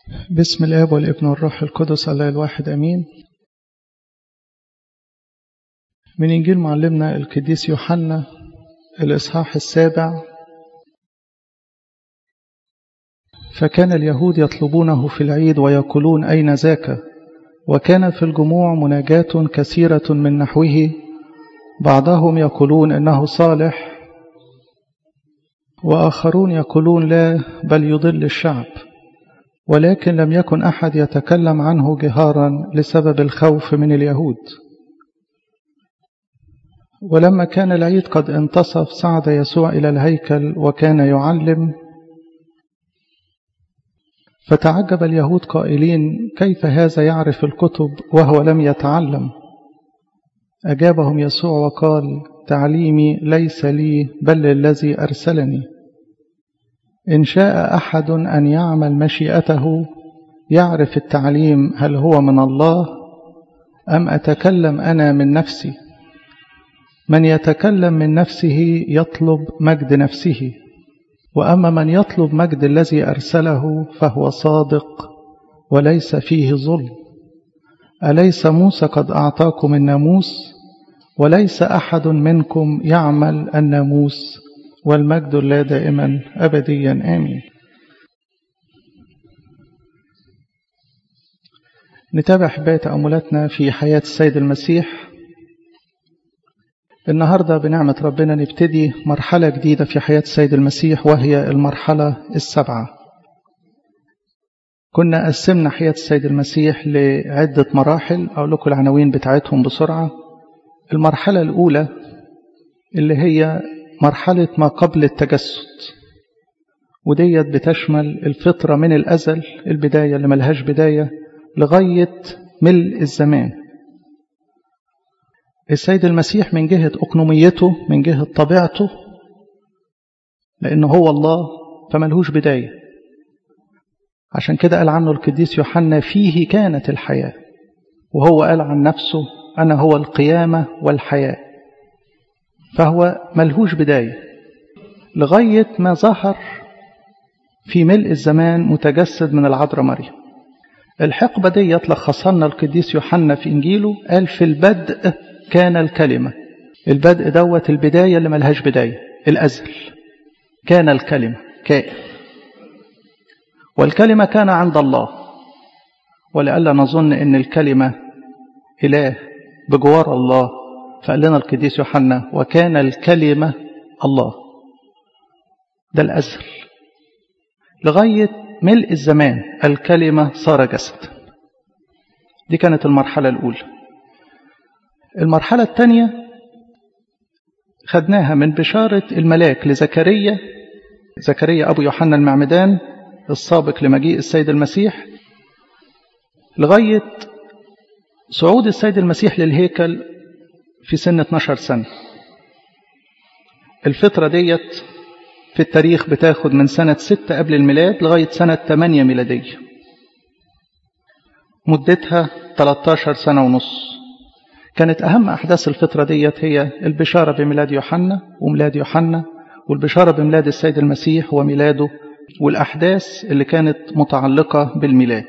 بسم الاب والابن والروح القدس الله الواحد امين من انجيل معلمنا القديس يوحنا الاصحاح السابع فكان اليهود يطلبونه في العيد ويقولون اين ذاك وكان في الجموع مناجاة كثيرة من نحوه بعضهم يقولون انه صالح واخرون يقولون لا بل يضل الشعب ولكن لم يكن احد يتكلم عنه جهارا لسبب الخوف من اليهود ولما كان العيد قد انتصف صعد يسوع الى الهيكل وكان يعلم فتعجب اليهود قائلين كيف هذا يعرف الكتب وهو لم يتعلم اجابهم يسوع وقال تعليمي ليس لي بل للذي ارسلني إن شاء أحد أن يعمل مشيئته يعرف التعليم هل هو من الله أم أتكلم أنا من نفسي من يتكلم من نفسه يطلب مجد نفسه وأما من يطلب مجد الذي أرسله فهو صادق وليس فيه ظلم أليس موسى قد أعطاكم الناموس وليس أحد منكم يعمل الناموس والمجد لا دائما أبديا آمين نتابع حباية تأملاتنا في حياة السيد المسيح النهاردة بنعمة ربنا نبتدي مرحلة جديدة في حياة السيد المسيح وهي المرحلة السبعة كنا قسمنا حياة السيد المسيح لعدة مراحل أقول لكم العناوين بتاعتهم بسرعة المرحلة الأولى اللي هي مرحلة ما قبل التجسد وديت بتشمل الفطرة من الأزل البداية اللي ملهاش بداية لغاية ملء الزمان السيد المسيح من جهة أقنوميته من جهة طبيعته لأنه هو الله فملهوش بداية عشان كده قال عنه القديس يوحنا فيه كانت الحياة وهو قال عن نفسه أنا هو القيامة والحياة فهو ملهوش بداية لغاية ما ظهر في ملء الزمان متجسد من العذراء مريم الحقبة دي لخصها لنا القديس يوحنا في إنجيله قال في البدء كان الكلمة البدء دوت البداية اللي ملهاش بداية الأزل كان الكلمة كائن والكلمة كان عند الله ولئلا نظن أن الكلمة إله بجوار الله فقال لنا القديس يوحنا وكان الكلمة الله ده الأزل لغاية ملء الزمان الكلمة صار جسد دي كانت المرحلة الأولى المرحلة الثانية خدناها من بشارة الملاك لزكريا زكريا أبو يوحنا المعمدان السابق لمجيء السيد المسيح لغاية صعود السيد المسيح للهيكل في سن 12 سنة الفترة ديت في التاريخ بتاخد من سنة 6 قبل الميلاد لغاية سنة 8 ميلادية مدتها 13 سنة ونص كانت أهم أحداث الفترة ديت هي البشارة بميلاد يوحنا وميلاد يوحنا والبشارة بميلاد السيد المسيح وميلاده والأحداث اللي كانت متعلقة بالميلاد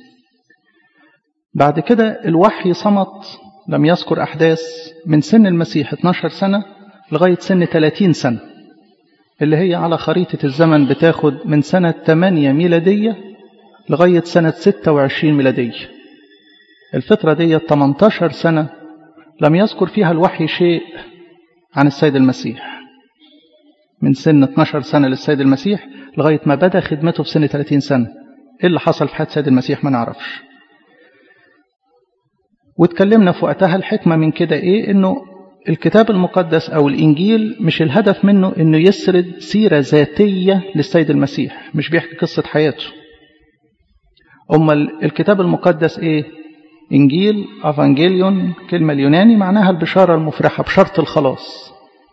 بعد كده الوحي صمت لم يذكر أحداث من سن المسيح 12 سنة لغاية سن 30 سنة اللي هي على خريطة الزمن بتاخد من سنة 8 ميلادية لغاية سنة 26 ميلادية الفترة دي 18 سنة لم يذكر فيها الوحي شيء عن السيد المسيح من سن 12 سنة للسيد المسيح لغاية ما بدأ خدمته في سن 30 سنة إيه اللي حصل في حياة السيد المسيح ما نعرفش واتكلمنا في وقتها الحكمة من كده ايه انه الكتاب المقدس او الانجيل مش الهدف منه انه يسرد سيرة ذاتية للسيد المسيح مش بيحكي قصة حياته اما الكتاب المقدس ايه انجيل افانجيليون كلمة اليوناني معناها البشارة المفرحة بشرط الخلاص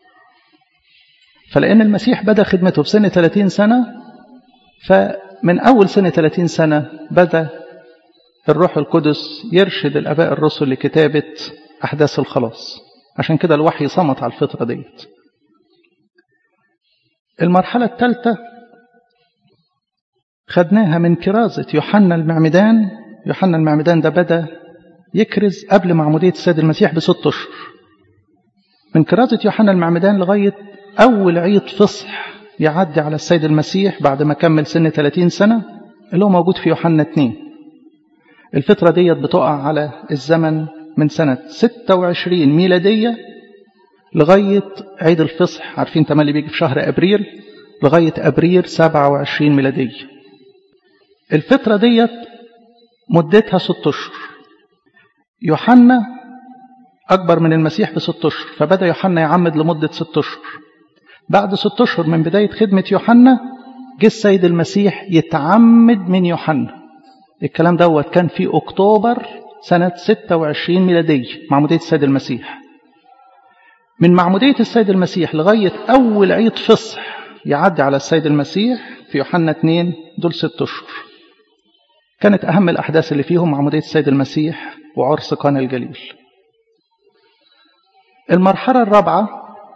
فلان المسيح بدأ خدمته في سن 30 سنة فمن اول سنة 30 سنة بدأ الروح القدس يرشد الآباء الرسل لكتابة أحداث الخلاص عشان كده الوحي صمت على الفترة ديت المرحلة الثالثة خدناها من كرازة يوحنا المعمدان يوحنا المعمدان ده بدأ يكرز قبل معمودية السيد المسيح بست أشهر من كرازة يوحنا المعمدان لغاية أول عيد فصح يعدي على السيد المسيح بعد ما كمل سن 30 سنة اللي هو موجود في يوحنا 2 الفترة ديت بتقع على الزمن من سنة 26 ميلادية لغاية عيد الفصح عارفين تملي بيجي في شهر أبريل لغاية أبريل 27 ميلادية الفترة ديت مدتها ست أشهر يوحنا أكبر من المسيح بست أشهر فبدأ يوحنا يعمد لمدة ست أشهر بعد ست أشهر من بداية خدمة يوحنا جه السيد المسيح يتعمد من يوحنا الكلام دوت كان في أكتوبر سنة 26 ميلادية معمودية السيد المسيح من معمودية السيد المسيح لغاية أول عيد فصح يعدي على السيد المسيح في يوحنا 2 دول ست أشهر كانت أهم الأحداث اللي فيهم معمودية السيد المسيح وعرس قانا الجليل المرحلة الرابعة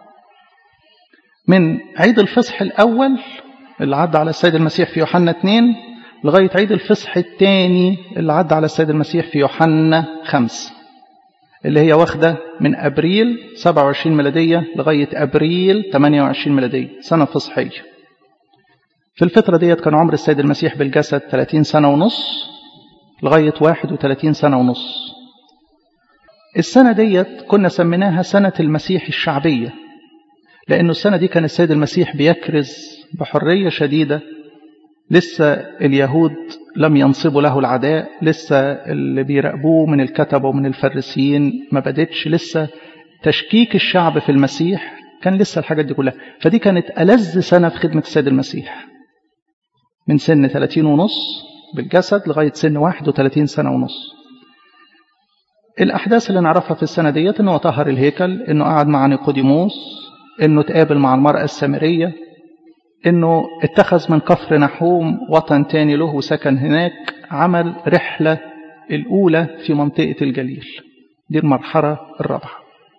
من عيد الفصح الأول اللي عدى على السيد المسيح في يوحنا 2 لغاية عيد الفصح الثاني اللي عدى على السيد المسيح في يوحنا 5 اللي هي واخدة من أبريل 27 ميلادية لغاية أبريل 28 ميلادية سنة فصحية في الفترة ديت كان عمر السيد المسيح بالجسد 30 سنة ونص لغاية 31 سنة ونص السنة ديت كنا سميناها سنة المسيح الشعبية لأنه السنة دي كان السيد المسيح بيكرز بحرية شديدة لسه اليهود لم ينصبوا له العداء لسه اللي بيراقبوه من الكتبة ومن الفريسيين ما بدتش لسه تشكيك الشعب في المسيح كان لسه الحاجات دي كلها فدي كانت ألذ سنة في خدمة السيد المسيح من سن 30 ونص بالجسد لغاية سن 31 سنة ونص الأحداث اللي نعرفها في السنة ديت إنه طهر الهيكل إنه قعد مع نيقوديموس إنه تقابل مع المرأة السامرية إنه اتخذ من كفر نحوم وطن تاني له وسكن هناك عمل رحلة الأولى في منطقة الجليل دي المرحلة الرابعة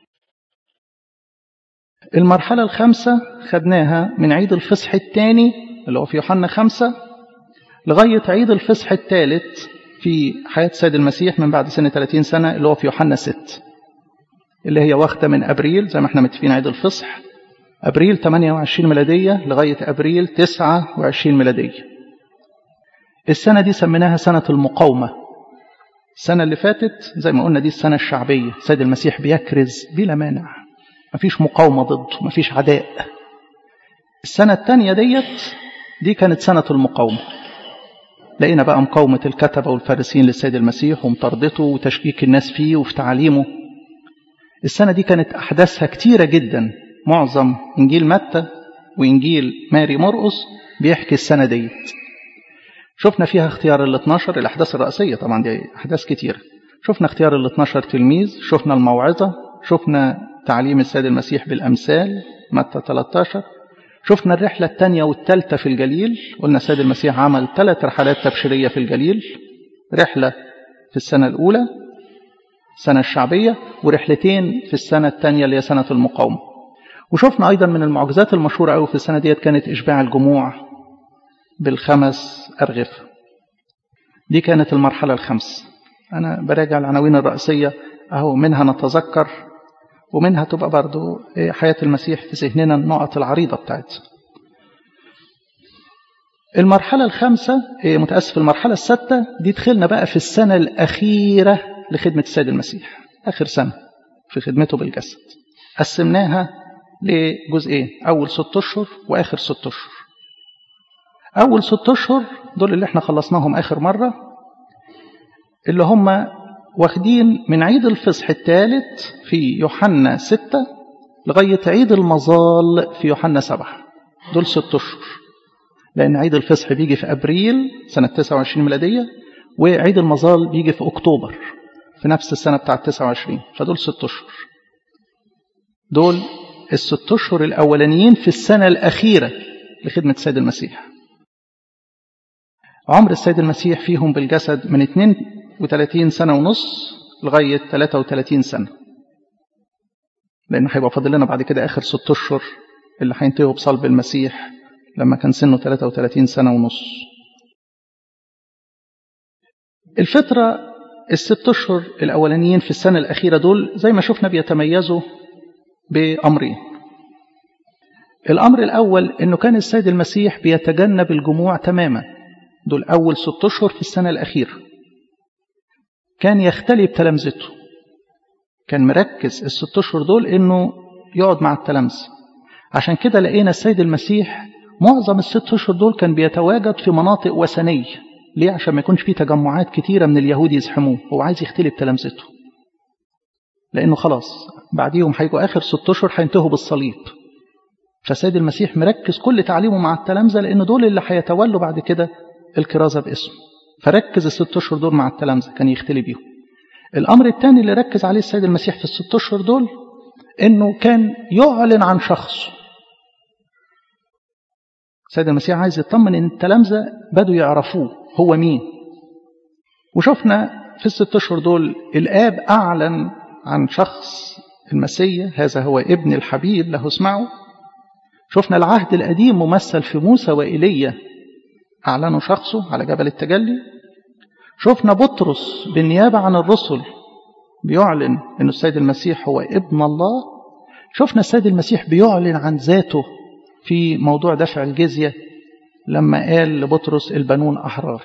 المرحلة الخامسة خدناها من عيد الفصح الثاني اللي هو في يوحنا خمسة لغاية عيد الفصح الثالث في حياة السيد المسيح من بعد سنة 30 سنة اللي هو في يوحنا 6 اللي هي واخدة من أبريل زي ما احنا متفقين عيد الفصح أبريل 28 ميلادية لغاية أبريل 29 ميلادية السنة دي سميناها سنة المقاومة السنة اللي فاتت زي ما قلنا دي السنة الشعبية السيد المسيح بيكرز بلا مانع مفيش مقاومة ضده مفيش عداء السنة الثانية ديت دي كانت سنة المقاومة لقينا بقى مقاومة الكتبة والفارسين للسيد المسيح ومطاردته وتشكيك الناس فيه وفي تعاليمه السنة دي كانت أحداثها كتيرة جدا معظم إنجيل متى وإنجيل ماري مرقس بيحكي السنة ديت شفنا فيها اختيار ال 12 الأحداث الرئيسية طبعا دي أحداث كتيرة شفنا اختيار ال 12 تلميذ شفنا الموعظة شفنا تعليم السيد المسيح بالأمثال متى 13 شفنا الرحلة الثانية والثالثة في الجليل قلنا السيد المسيح عمل ثلاث رحلات تبشيرية في الجليل رحلة في السنة الأولى السنة الشعبية ورحلتين في السنة الثانية اللي هي سنة المقاومة وشفنا أيضا من المعجزات المشهورة أوي في السنة ديت كانت إشباع الجموع بالخمس أرغفة دي كانت المرحلة الخامسة أنا براجع العناوين الرئيسية أهو منها نتذكر ومنها تبقى برضو حياة المسيح في ذهننا النقط العريضة بتاعتها المرحلة الخامسة متأسف المرحلة الستة دي دخلنا بقى في السنة الأخيرة لخدمة السيد المسيح آخر سنة في خدمته بالجسد قسمناها لجزئين أول ست أشهر وآخر ست أشهر أول ست أشهر دول اللي احنا خلصناهم آخر مرة اللي هم واخدين من عيد الفصح الثالث في يوحنا ستة لغاية عيد المظال في يوحنا سبعة دول ست أشهر لأن عيد الفصح بيجي في أبريل سنة 29 ميلادية وعيد المظال بيجي في أكتوبر في نفس السنة بتاعة 29 فدول ست أشهر دول الست أشهر الأولانيين في السنة الأخيرة لخدمة السيد المسيح عمر السيد المسيح فيهم بالجسد من 32 سنة ونص لغاية 33 سنة لأن هيبقى فاضل لنا بعد كده آخر ست أشهر اللي هينتهوا بصلب المسيح لما كان سنه 33 سنة ونص الفترة الست أشهر الأولانيين في السنة الأخيرة دول زي ما شفنا بيتميزوا بأمرين الأمر الأول أنه كان السيد المسيح بيتجنب الجموع تماما دول أول ست أشهر في السنة الأخيرة كان يختلي بتلامذته كان مركز الست أشهر دول أنه يقعد مع التلامذة عشان كده لقينا السيد المسيح معظم الست أشهر دول كان بيتواجد في مناطق وثنية ليه عشان ما يكونش فيه تجمعات كتيرة من اليهود يزحموه هو عايز يختلي بتلامذته لأنه خلاص بعديهم هيجوا آخر ست أشهر هينتهوا بالصليب فالسيد المسيح مركز كل تعليمه مع التلامذة لأن دول اللي هيتولوا بعد كده الكرازة باسمه فركز الست أشهر دول مع التلامذة كان يختلي بيهم الأمر الثاني اللي ركز عليه السيد المسيح في الست أشهر دول إنه كان يعلن عن شخصه السيد المسيح عايز يطمن إن التلامذة بدوا يعرفوه هو مين وشفنا في الست أشهر دول الآب أعلن عن شخص المسيح هذا هو ابن الحبيب له اسمعوا شفنا العهد القديم ممثل في موسى وإيليا أعلنوا شخصه على جبل التجلي شفنا بطرس بالنيابة عن الرسل بيعلن أن السيد المسيح هو ابن الله شفنا السيد المسيح بيعلن عن ذاته في موضوع دفع الجزية لما قال لبطرس البنون أحرار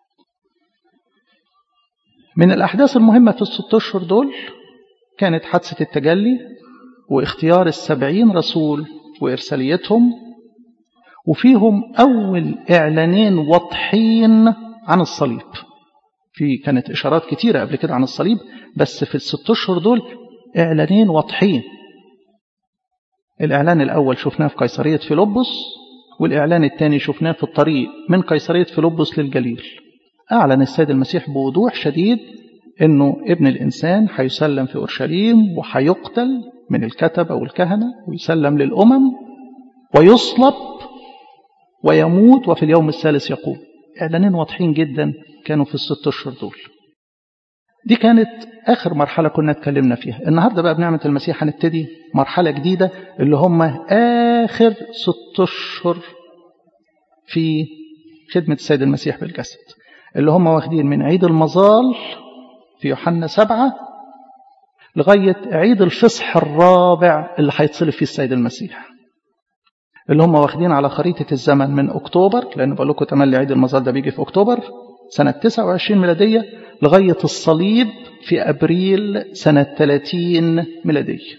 من الأحداث المهمة في الست أشهر دول كانت حادثة التجلي واختيار السبعين رسول وإرساليتهم وفيهم أول إعلانين واضحين عن الصليب في كانت إشارات كتيرة قبل كده عن الصليب بس في الست أشهر دول إعلانين واضحين الإعلان الأول شفناه في قيصرية فيلبس والإعلان الثاني شفناه في الطريق من قيصرية فيلبس للجليل أعلن السيد المسيح بوضوح شديد أنه ابن الإنسان هيسلم في أورشليم وهيقتل من الكتبة والكهنة ويسلم للأمم ويصلب ويموت وفي اليوم الثالث يقوم إعلانين واضحين جدا كانوا في الست أشهر دول دي كانت آخر مرحلة كنا اتكلمنا فيها النهاردة بقى بنعمة المسيح هنبتدي مرحلة جديدة اللي هم آخر ست أشهر في خدمة السيد المسيح بالجسد اللي هم واخدين من عيد المظال في يوحنا سبعة لغاية عيد الفصح الرابع اللي هيتصلب فيه السيد المسيح اللي هم واخدين على خريطة الزمن من أكتوبر لأن بقول لكم تملي عيد المظال ده بيجي في أكتوبر سنة 29 ميلادية لغاية الصليب في أبريل سنة 30 ميلادية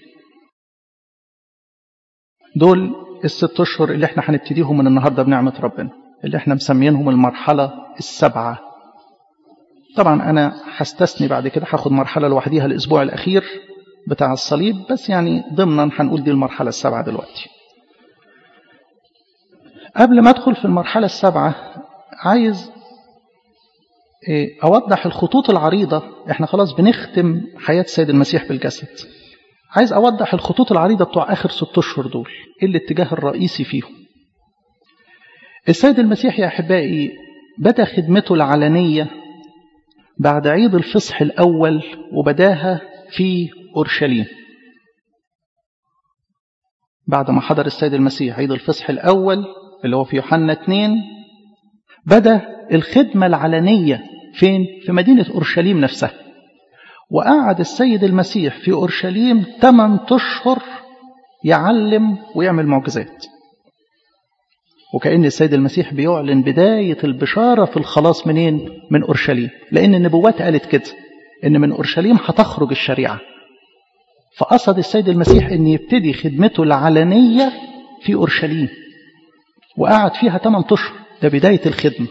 دول الست أشهر اللي احنا هنبتديهم من النهاردة بنعمة ربنا اللي احنا مسمينهم المرحلة السبعة طبعا أنا هستثني بعد كده هاخد مرحلة لوحديها الأسبوع الأخير بتاع الصليب بس يعني ضمنا هنقول دي المرحلة السبعة دلوقتي قبل ما أدخل في المرحلة السبعة عايز أوضح الخطوط العريضة احنا خلاص بنختم حياة السيد المسيح بالجسد عايز أوضح الخطوط العريضة بتوع آخر ست أشهر دول إيه الاتجاه الرئيسي فيهم السيد المسيح يا أحبائي بدأ خدمته العلنية بعد عيد الفصح الأول وبداها في أورشليم بعد ما حضر السيد المسيح عيد الفصح الأول اللي هو في يوحنا 2 بدأ الخدمة العلنية فين؟ في مدينة أورشليم نفسها وقعد السيد المسيح في أورشليم 8 أشهر يعلم ويعمل معجزات وكأن السيد المسيح بيعلن بداية البشارة في الخلاص منين؟ من أورشليم لأن النبوات قالت كده إن من أورشليم هتخرج الشريعة فقصد السيد المسيح أن يبتدي خدمته العلنية في أورشليم وقعد فيها 8 أشهر ده بداية الخدمة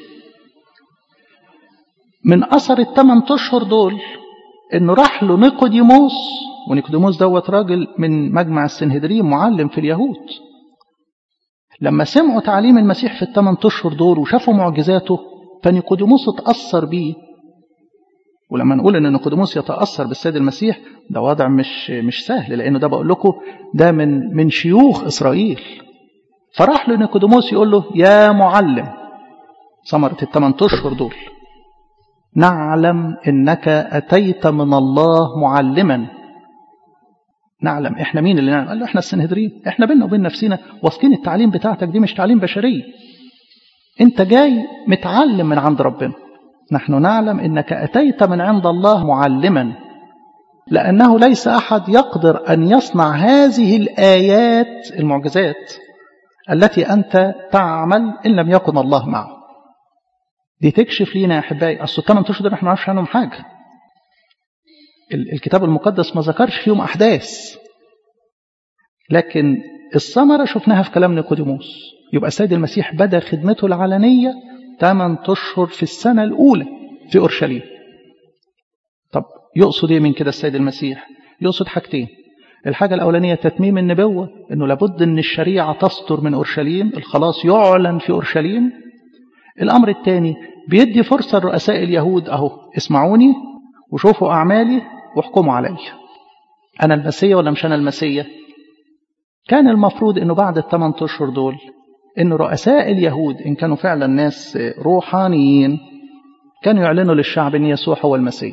من أثر الثمان أشهر دول إنه راح له نيقوديموس ونيقوديموس دوت راجل من مجمع السنهدرين معلم في اليهود لما سمعوا تعليم المسيح في الثمان أشهر دول وشافوا معجزاته فنيقوديموس اتأثر بيه ولما نقول ان نيقوديموس يتأثر بالسيد المسيح ده وضع مش مش سهل لانه ده بقول لكم ده من من شيوخ اسرائيل فراح له نيقوديموس يقول له يا معلم ثمرة الثمان أشهر دول نعلم إنك أتيت من الله معلما نعلم إحنا مين اللي نعلم قال له إحنا السنهدرين إحنا بيننا وبين نفسنا واثقين التعليم بتاعتك دي مش تعليم بشري أنت جاي متعلم من عند ربنا نحن نعلم انك اتيت من عند الله معلما لانه ليس احد يقدر ان يصنع هذه الايات المعجزات التي انت تعمل ان لم يكن الله معه دي تكشف لينا يا احبائي اصل الثمان اشهر دول احنا ما نعرفش عنهم حاجه الكتاب المقدس ما ذكرش فيهم احداث لكن الثمره شفناها في كلام نيقوديموس يبقى السيد المسيح بدا خدمته العلنيه 8 اشهر في السنه الاولى في اورشليم طب يقصد ايه من كده السيد المسيح يقصد حاجتين الحاجة الأولانية تتميم النبوة أنه لابد أن الشريعة تصدر من أورشليم الخلاص يعلن في أورشليم الأمر الثاني بيدي فرصة لرؤساء اليهود أهو اسمعوني وشوفوا أعمالي واحكموا علي أنا المسيح ولا مش أنا المسيح كان المفروض أنه بعد الثمان أشهر دول أن رؤساء اليهود إن كانوا فعلا ناس روحانيين كانوا يعلنوا للشعب أن يسوع هو المسيح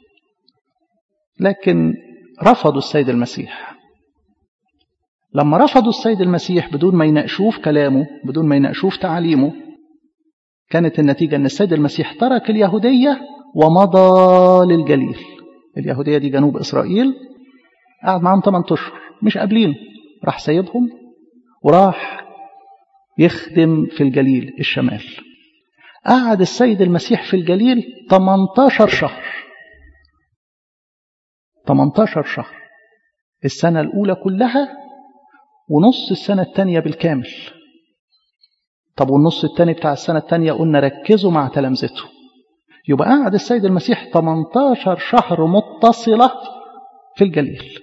لكن رفضوا السيد المسيح لما رفضوا السيد المسيح بدون ما يناقشوه في كلامه بدون ما يناقشوه في تعاليمه كانت النتيجة أن السيد المسيح ترك اليهودية ومضى للجليل اليهودية دي جنوب إسرائيل قعد معاهم 8 أشهر مش قابلين راح سايبهم وراح يخدم في الجليل الشمال قعد السيد المسيح في الجليل 18 شهر 18 شهر السنة الأولى كلها ونص السنة الثانية بالكامل طب والنص الثاني بتاع السنة الثانية قلنا ركزوا مع تلامذته يبقى قعد السيد المسيح 18 شهر متصلة في الجليل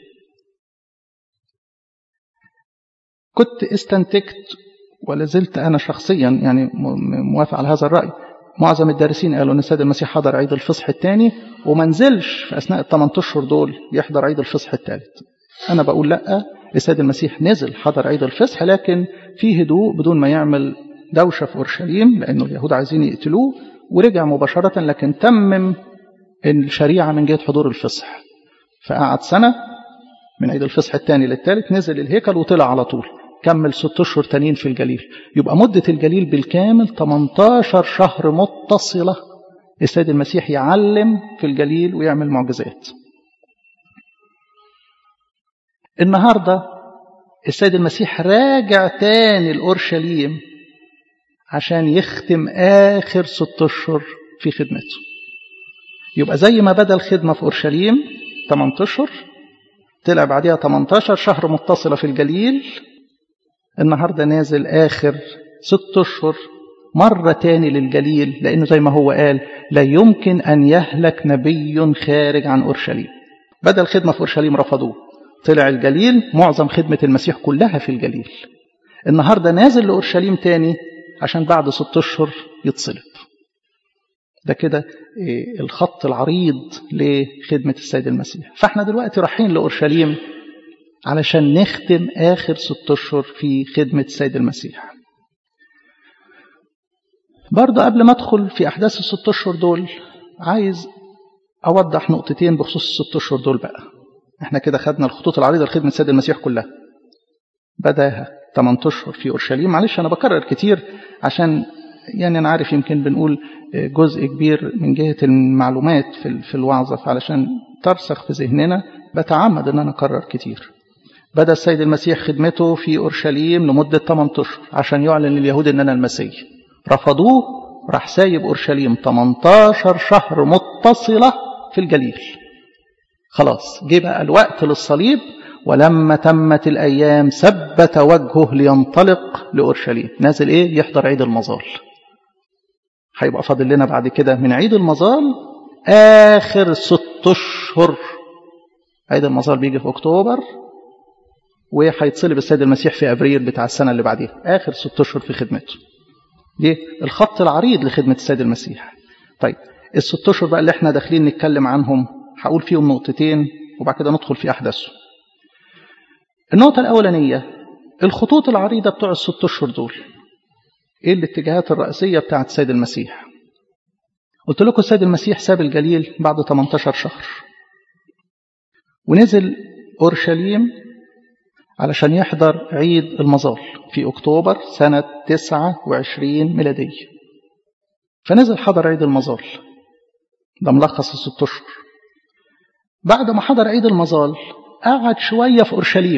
كنت استنتجت ولا زلت أنا شخصيا يعني موافق على هذا الرأي معظم الدارسين قالوا ان السيد المسيح حضر عيد الفصح الثاني وما نزلش في اثناء ال 8 اشهر دول يحضر عيد الفصح الثالث. انا بقول لا السيد المسيح نزل حضر عيد الفصح لكن في هدوء بدون ما يعمل دوشه في اورشليم لانه اليهود عايزين يقتلوه ورجع مباشره لكن تمم الشريعه من جهه حضور الفصح. فقعد سنه من عيد الفصح الثاني للثالث نزل الهيكل وطلع على طول. كمل ست اشهر تانيين في الجليل يبقى مدة الجليل بالكامل 18 شهر متصلة السيد المسيح يعلم في الجليل ويعمل معجزات النهاردة السيد المسيح راجع تاني لأورشليم عشان يختم آخر ست أشهر في خدمته يبقى زي ما بدأ الخدمة في أورشليم 8 أشهر طلع بعدها 18 شهر متصلة في الجليل النهاردة نازل آخر ست أشهر مرة تاني للجليل لأنه زي ما هو قال لا يمكن أن يهلك نبي خارج عن أورشليم بدأ الخدمة في أورشليم رفضوه طلع الجليل معظم خدمة المسيح كلها في الجليل النهاردة نازل لأورشليم تاني عشان بعد ست أشهر يتصلب ده كده الخط العريض لخدمة السيد المسيح فاحنا دلوقتي رايحين لأورشليم علشان نختم آخر ست أشهر في خدمة السيد المسيح برضه قبل ما أدخل في أحداث الست أشهر دول عايز أوضح نقطتين بخصوص الست أشهر دول بقى احنا كده خدنا الخطوط العريضة لخدمة السيد المسيح كلها بداها 8 أشهر في أورشليم معلش أنا بكرر كتير عشان يعني أنا عارف يمكن بنقول جزء كبير من جهة المعلومات في في الوعظة فعلشان ترسخ في ذهننا بتعمد أن أنا أكرر كتير بدأ السيد المسيح خدمته في أورشليم لمدة 8 أشهر عشان يعلن لليهود أن أنا المسيح رفضوه راح سايب أورشليم 18 شهر متصلة في الجليل خلاص جه بقى الوقت للصليب ولما تمت الأيام ثبت وجهه لينطلق لأورشليم نازل إيه يحضر عيد المظال هيبقى فاضل لنا بعد كده من عيد المظال آخر ست أشهر عيد المظال بيجي في أكتوبر وهيتصلب السيد المسيح في أبريل بتاع السنة اللي بعديها آخر ست أشهر في خدمته دي الخط العريض لخدمة السيد المسيح طيب الست أشهر بقى اللي احنا داخلين نتكلم عنهم هقول فيهم نقطتين وبعد كده ندخل في أحداثه النقطة الأولانية الخطوط العريضة بتوع الست أشهر دول إيه الاتجاهات الرئيسية بتاعت السيد المسيح قلت لكم السيد المسيح ساب الجليل بعد 18 شهر ونزل أورشليم علشان يحضر عيد المظال في أكتوبر سنة 29 ميلادية فنزل حضر عيد المظال ده ملخص الست أشهر بعد ما حضر عيد المظال قعد شوية في أورشليم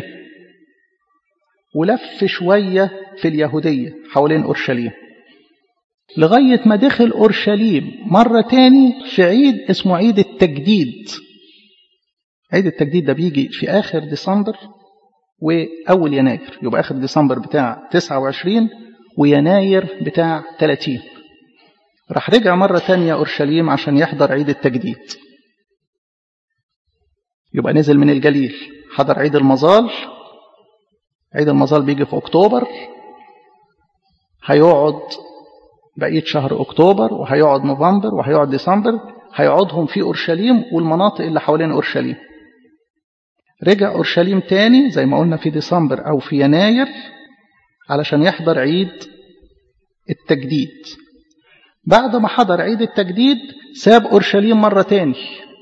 ولف شوية في اليهودية حوالين أورشليم لغاية ما دخل أورشليم مرة تاني في عيد اسمه عيد التجديد عيد التجديد ده بيجي في آخر ديسمبر وأول يناير يبقى آخر ديسمبر بتاع 29 ويناير بتاع 30 راح رجع مرة تانية أورشليم عشان يحضر عيد التجديد يبقى نزل من الجليل حضر عيد المظال عيد المظال بيجي في أكتوبر هيقعد بقية شهر أكتوبر وهيقعد نوفمبر وهيقعد ديسمبر هيقعدهم في أورشليم والمناطق اللي حوالين أورشليم رجع أورشليم تاني زي ما قلنا في ديسمبر أو في يناير علشان يحضر عيد التجديد بعد ما حضر عيد التجديد ساب أورشليم مرة تاني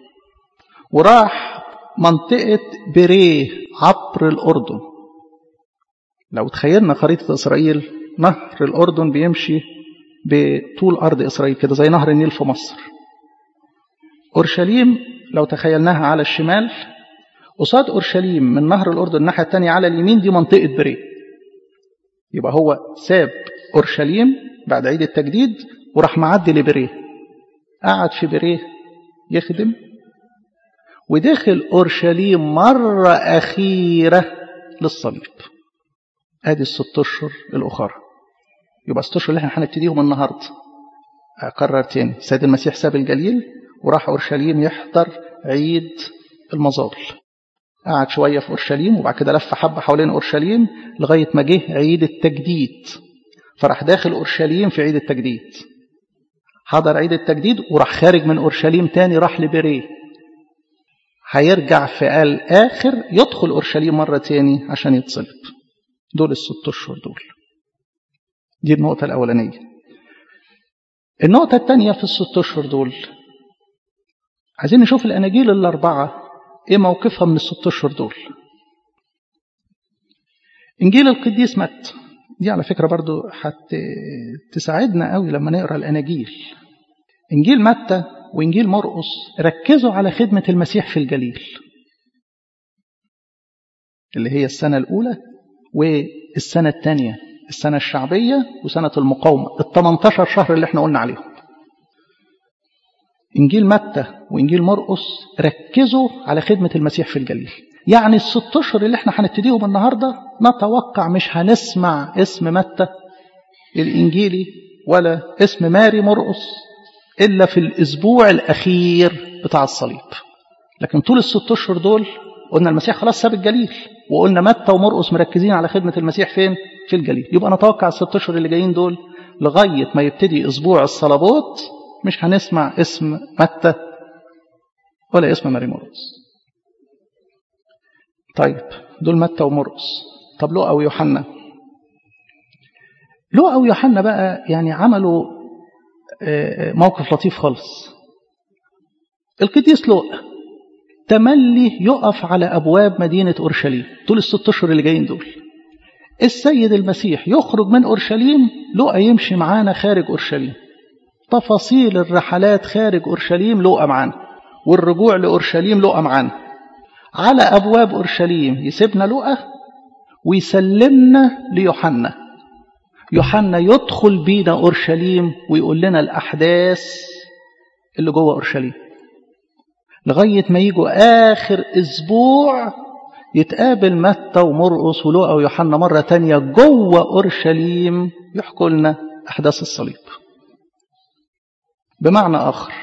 وراح منطقة بريه عبر الأردن لو تخيلنا خريطة إسرائيل نهر الأردن بيمشي بطول أرض إسرائيل كده زي نهر النيل في مصر أورشليم لو تخيلناها على الشمال قصاد أورشليم من نهر الأردن الناحية التانية على اليمين دي منطقة بريه يبقى هو ساب أورشليم بعد عيد التجديد وراح معدي لبريه قعد في بريه يخدم ودخل أورشليم مرة أخيرة للصليب ادي الست اشهر الاخرى يبقى الست اشهر اللي احنا هنبتديهم النهارده اكرر تاني سيد المسيح ساب الجليل وراح اورشليم يحضر عيد المظال قعد شويه في اورشليم وبعد كده لف حبه حوالين اورشليم لغايه ما جه عيد التجديد فراح داخل اورشليم في عيد التجديد حضر عيد التجديد وراح خارج من اورشليم تاني راح لبريه هيرجع في الاخر يدخل اورشليم مره تاني عشان يتصلب دول الست اشهر دول دي النقطة الأولانية النقطة الثانية في الست اشهر دول عايزين نشوف الأناجيل الأربعة إيه موقفها من الست اشهر دول إنجيل القديس مت دي على فكرة برضو حت تساعدنا قوي لما نقرأ الأناجيل إنجيل متى وإنجيل مرقس ركزوا على خدمة المسيح في الجليل اللي هي السنة الأولى والسنة الثانية السنة الشعبية وسنة المقاومة ال 18 شهر اللي احنا قلنا عليهم إنجيل متى وإنجيل مرقس ركزوا على خدمة المسيح في الجليل يعني الست أشهر اللي احنا هنبتديهم النهاردة نتوقع مش هنسمع اسم متى الإنجيلي ولا اسم ماري مرقس إلا في الأسبوع الأخير بتاع الصليب لكن طول الست أشهر دول قلنا المسيح خلاص ساب الجليل وقلنا متى ومرقس مركزين على خدمة المسيح فين؟ في الجليل يبقى نتوقع الست اشهر اللي جايين دول لغاية ما يبتدي أسبوع الصلبات مش هنسمع اسم متى ولا اسم ماري مرقس طيب دول متى ومرقس طب لوقا ويوحنا لوقا ويوحنا بقى يعني عملوا موقف لطيف خالص القديس لوقا تملي يقف على أبواب مدينة أورشليم طول الست أشهر اللي جايين دول السيد المسيح يخرج من أورشليم لقى يمشي معانا خارج أورشليم تفاصيل الرحلات خارج أورشليم لقى معانا والرجوع لأورشليم لقى معانا على أبواب أورشليم يسيبنا لقى ويسلمنا ليوحنا يوحنا يدخل بينا أورشليم ويقول لنا الأحداث اللي جوه أورشليم لغاية ما يجوا آخر أسبوع يتقابل متى ومرقس ولوقا ويوحنا مرة تانية جوه أورشليم يحكوا لنا أحداث الصليب بمعنى آخر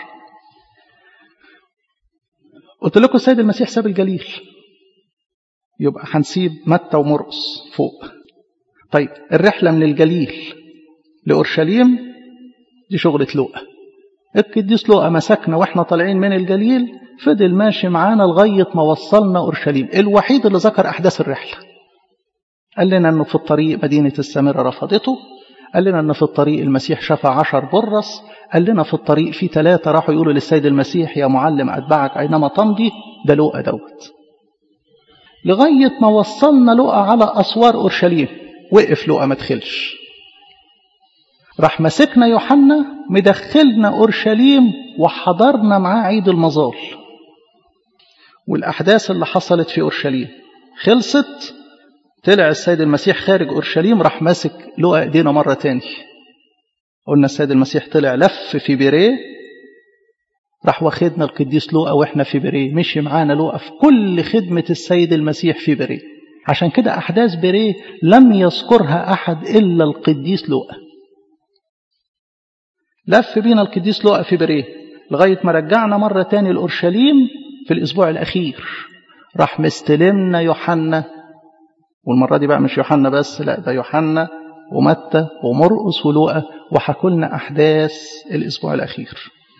قلت لكم السيد المسيح ساب الجليل يبقى هنسيب متى ومرقس فوق طيب الرحلة من الجليل لأورشليم دي شغلة لوقا القديس لوقا مسكنا واحنا طالعين من الجليل فضل ماشي معانا لغاية ما وصلنا أورشليم الوحيد اللي ذكر أحداث الرحلة قال لنا أنه في الطريق مدينة السامرة رفضته قال لنا أنه في الطريق المسيح شفى عشر برص قال لنا في الطريق في ثلاثة راحوا يقولوا للسيد المسيح يا معلم أتبعك أينما تمضي ده لوقا دوت لغاية ما وصلنا لوقا على أسوار أورشليم وقف لوقا ما دخلش راح مسكنا يوحنا مدخلنا أورشليم وحضرنا معاه عيد المظال والأحداث اللي حصلت في أورشليم خلصت طلع السيد المسيح خارج أورشليم راح ماسك لقى إيدينا مرة تاني قلنا السيد المسيح طلع لف في بيريه راح واخدنا القديس لوقا واحنا في بيريه مشي معانا لوقا في كل خدمة السيد المسيح في بيريه عشان كده أحداث بيريه لم يذكرها أحد إلا القديس لوقا لف بينا القديس لوقا في بيريه لغاية ما رجعنا مرة تاني لأورشليم في الأسبوع الأخير راح مستلمنا يوحنا والمرة دي بقى مش يوحنا بس لا ده يوحنا ومتى ومرقس ولوقا وحكوا لنا أحداث الأسبوع الأخير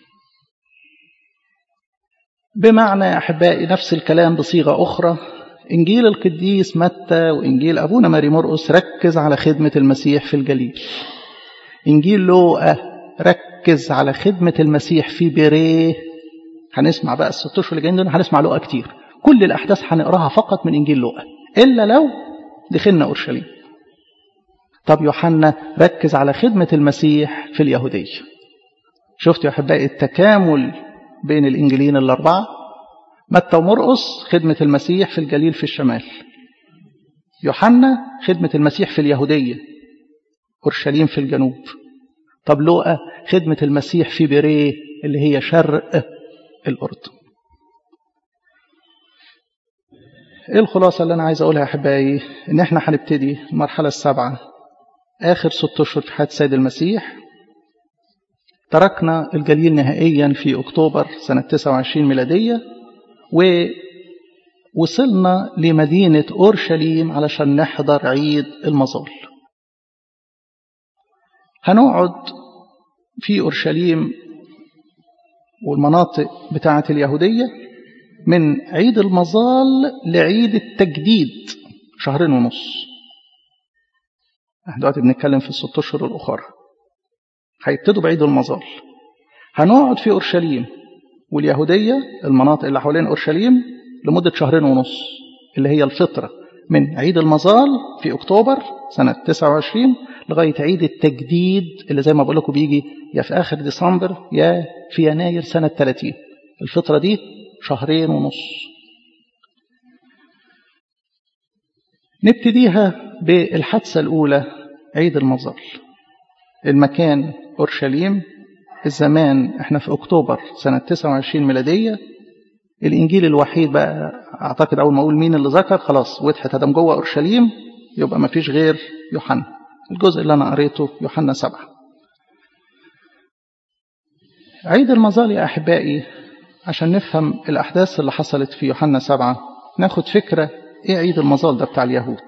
بمعنى يا أحبائي نفس الكلام بصيغة أخرى إنجيل القديس متى وإنجيل أبونا ماري مرقس ركز على خدمة المسيح في الجليل إنجيل لوقا ركز على خدمة المسيح في بيريه هنسمع بقى الست اشهر اللي جايين دول هنسمع لوقا كتير كل الأحداث هنقراها فقط من إنجيل لوقا إلا لو دخلنا أورشليم طب يوحنا ركز على خدمة المسيح في اليهودية شفتوا يا أحبائي التكامل بين الإنجيلين الأربعة متى ومرقس خدمة المسيح في الجليل في الشمال يوحنا خدمة المسيح في اليهودية أورشليم في الجنوب طب لوقا خدمة المسيح في بيريه اللي هي شرق الأردن ايه الخلاصة اللي أنا عايز أقولها يا أحبائي إن إحنا هنبتدي المرحلة السابعة آخر ست أشهر في حياة السيد المسيح تركنا الجليل نهائيا في أكتوبر سنة 29 ميلادية ووصلنا لمدينة أورشليم علشان نحضر عيد المظال هنقعد في أورشليم والمناطق بتاعة اليهودية من عيد المظال لعيد التجديد شهرين ونص احنا دلوقتي بنتكلم في الست اشهر الاخرى هيبتدوا بعيد المظال هنقعد في اورشليم واليهوديه المناطق اللي حوالين اورشليم لمده شهرين ونص اللي هي الفطره من عيد المظال في اكتوبر سنه 29 لغايه عيد التجديد اللي زي ما بقول لكم بيجي يا في اخر ديسمبر يا في يناير سنه 30 الفتره دي شهرين ونص نبتديها بالحادثة الأولى عيد المظال المكان أورشليم الزمان احنا في أكتوبر سنة 29 ميلادية الإنجيل الوحيد بقى أعتقد أول ما أقول مين اللي ذكر خلاص وضحت هدم جوه أورشليم يبقى ما فيش غير يوحنا الجزء اللي أنا قريته يوحنا سبعة عيد المظال يا أحبائي عشان نفهم الأحداث اللي حصلت في يوحنا سبعة ناخد فكرة إيه عيد المظال ده بتاع اليهود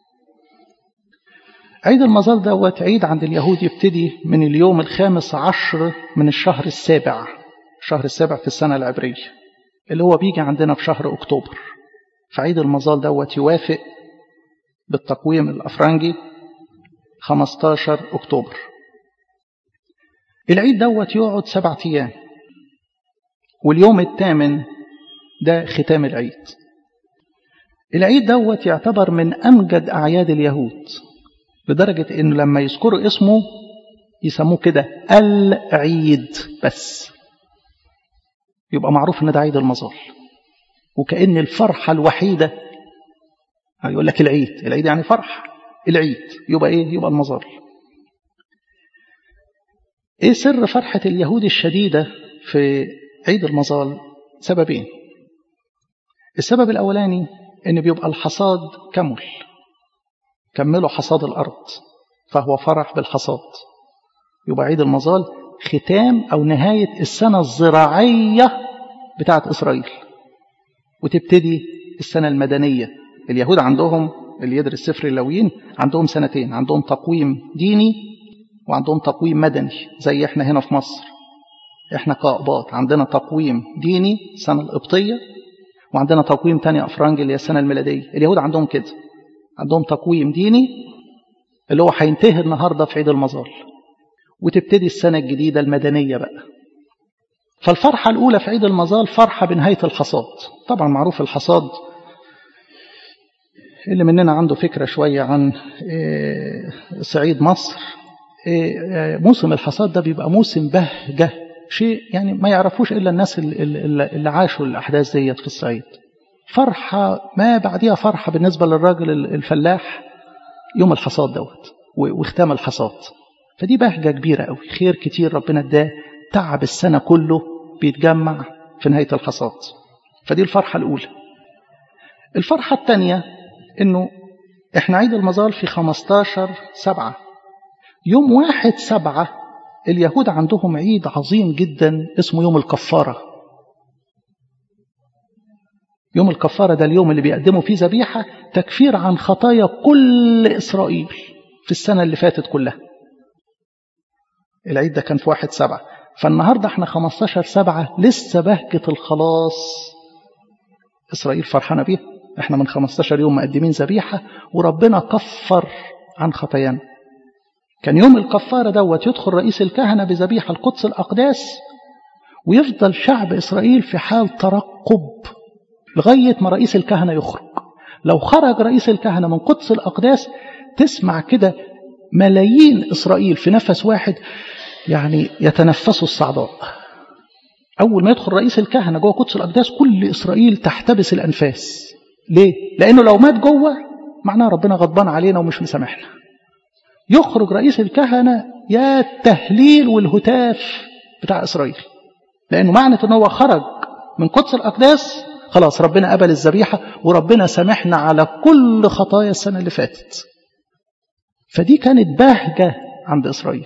عيد المظال دوت عيد عند اليهود يبتدي من اليوم الخامس عشر من الشهر السابع الشهر السابع في السنة العبرية اللي هو بيجي عندنا في شهر أكتوبر فعيد المظال دوت يوافق بالتقويم الأفرنجي 15 أكتوبر العيد دوت يقعد سبعة أيام واليوم الثامن ده ختام العيد العيد دوت يعتبر من أمجد أعياد اليهود لدرجة إنه لما يذكروا اسمه يسموه كده العيد بس يبقى معروف إن ده عيد المظال وكأن الفرحة الوحيدة يقول لك العيد العيد يعني فرح العيد يبقى إيه يبقى المظال إيه سر فرحة اليهود الشديدة في عيد المظال سببين السبب الأولاني إن بيبقى الحصاد كمل كملوا حصاد الأرض فهو فرح بالحصاد يبقى عيد المظال ختام أو نهاية السنة الزراعية بتاعت إسرائيل وتبتدي السنة المدنية اليهود عندهم اللي يدرس سفر اللويين عندهم سنتين عندهم تقويم ديني وعندهم تقويم مدني زي احنا هنا في مصر احنا كأقباط عندنا تقويم ديني السنة القبطية وعندنا تقويم تاني أفرنج اللي هي السنة الميلادية اليهود عندهم كده عندهم تقويم ديني اللي هو هينتهي النهاردة في عيد المظال وتبتدي السنة الجديدة المدنية بقى فالفرحة الأولى في عيد المظال فرحة بنهاية الحصاد طبعا معروف الحصاد اللي مننا عنده فكرة شوية عن صعيد مصر موسم الحصاد ده بيبقى موسم بهجة شيء يعني ما يعرفوش إلا الناس اللي, اللي عاشوا الأحداث ديت في الصعيد فرحة ما بعديها فرحة بالنسبة للراجل الفلاح يوم الحصاد دوت واختام الحصاد فدي بهجة كبيرة قوي خير كتير ربنا اداه تعب السنة كله بيتجمع في نهاية الحصاد فدي الفرحة الأولى الفرحة الثانية إنه إحنا عيد المظال في 15 سبعة يوم واحد سبعة اليهود عندهم عيد عظيم جدا اسمه يوم الكفارة يوم الكفارة ده اليوم اللي بيقدموا فيه ذبيحة تكفير عن خطايا كل إسرائيل في السنة اللي فاتت كلها العيد ده كان في واحد سبعة فالنهاردة احنا 15 سبعة لسه بهجة الخلاص إسرائيل فرحانة بيها احنا من 15 يوم مقدمين ذبيحة وربنا كفر عن خطايانا كان يوم الكفارة دوت يدخل رئيس الكهنة بذبيحة القدس الأقداس ويفضل شعب إسرائيل في حال ترقب لغاية ما رئيس الكهنة يخرج لو خرج رئيس الكهنة من قدس الأقداس تسمع كده ملايين إسرائيل في نفس واحد يعني يتنفسوا الصعداء أول ما يدخل رئيس الكهنة جوه قدس الأقداس كل إسرائيل تحتبس الأنفاس ليه؟ لأنه لو مات جوه معناه ربنا غضبان علينا ومش مسامحنا يخرج رئيس الكهنة يا التهليل والهتاف بتاع إسرائيل لأنه معنى أنه هو خرج من قدس الأقداس خلاص ربنا قبل الذبيحة وربنا سامحنا على كل خطايا السنة اللي فاتت فدي كانت بهجة عند إسرائيل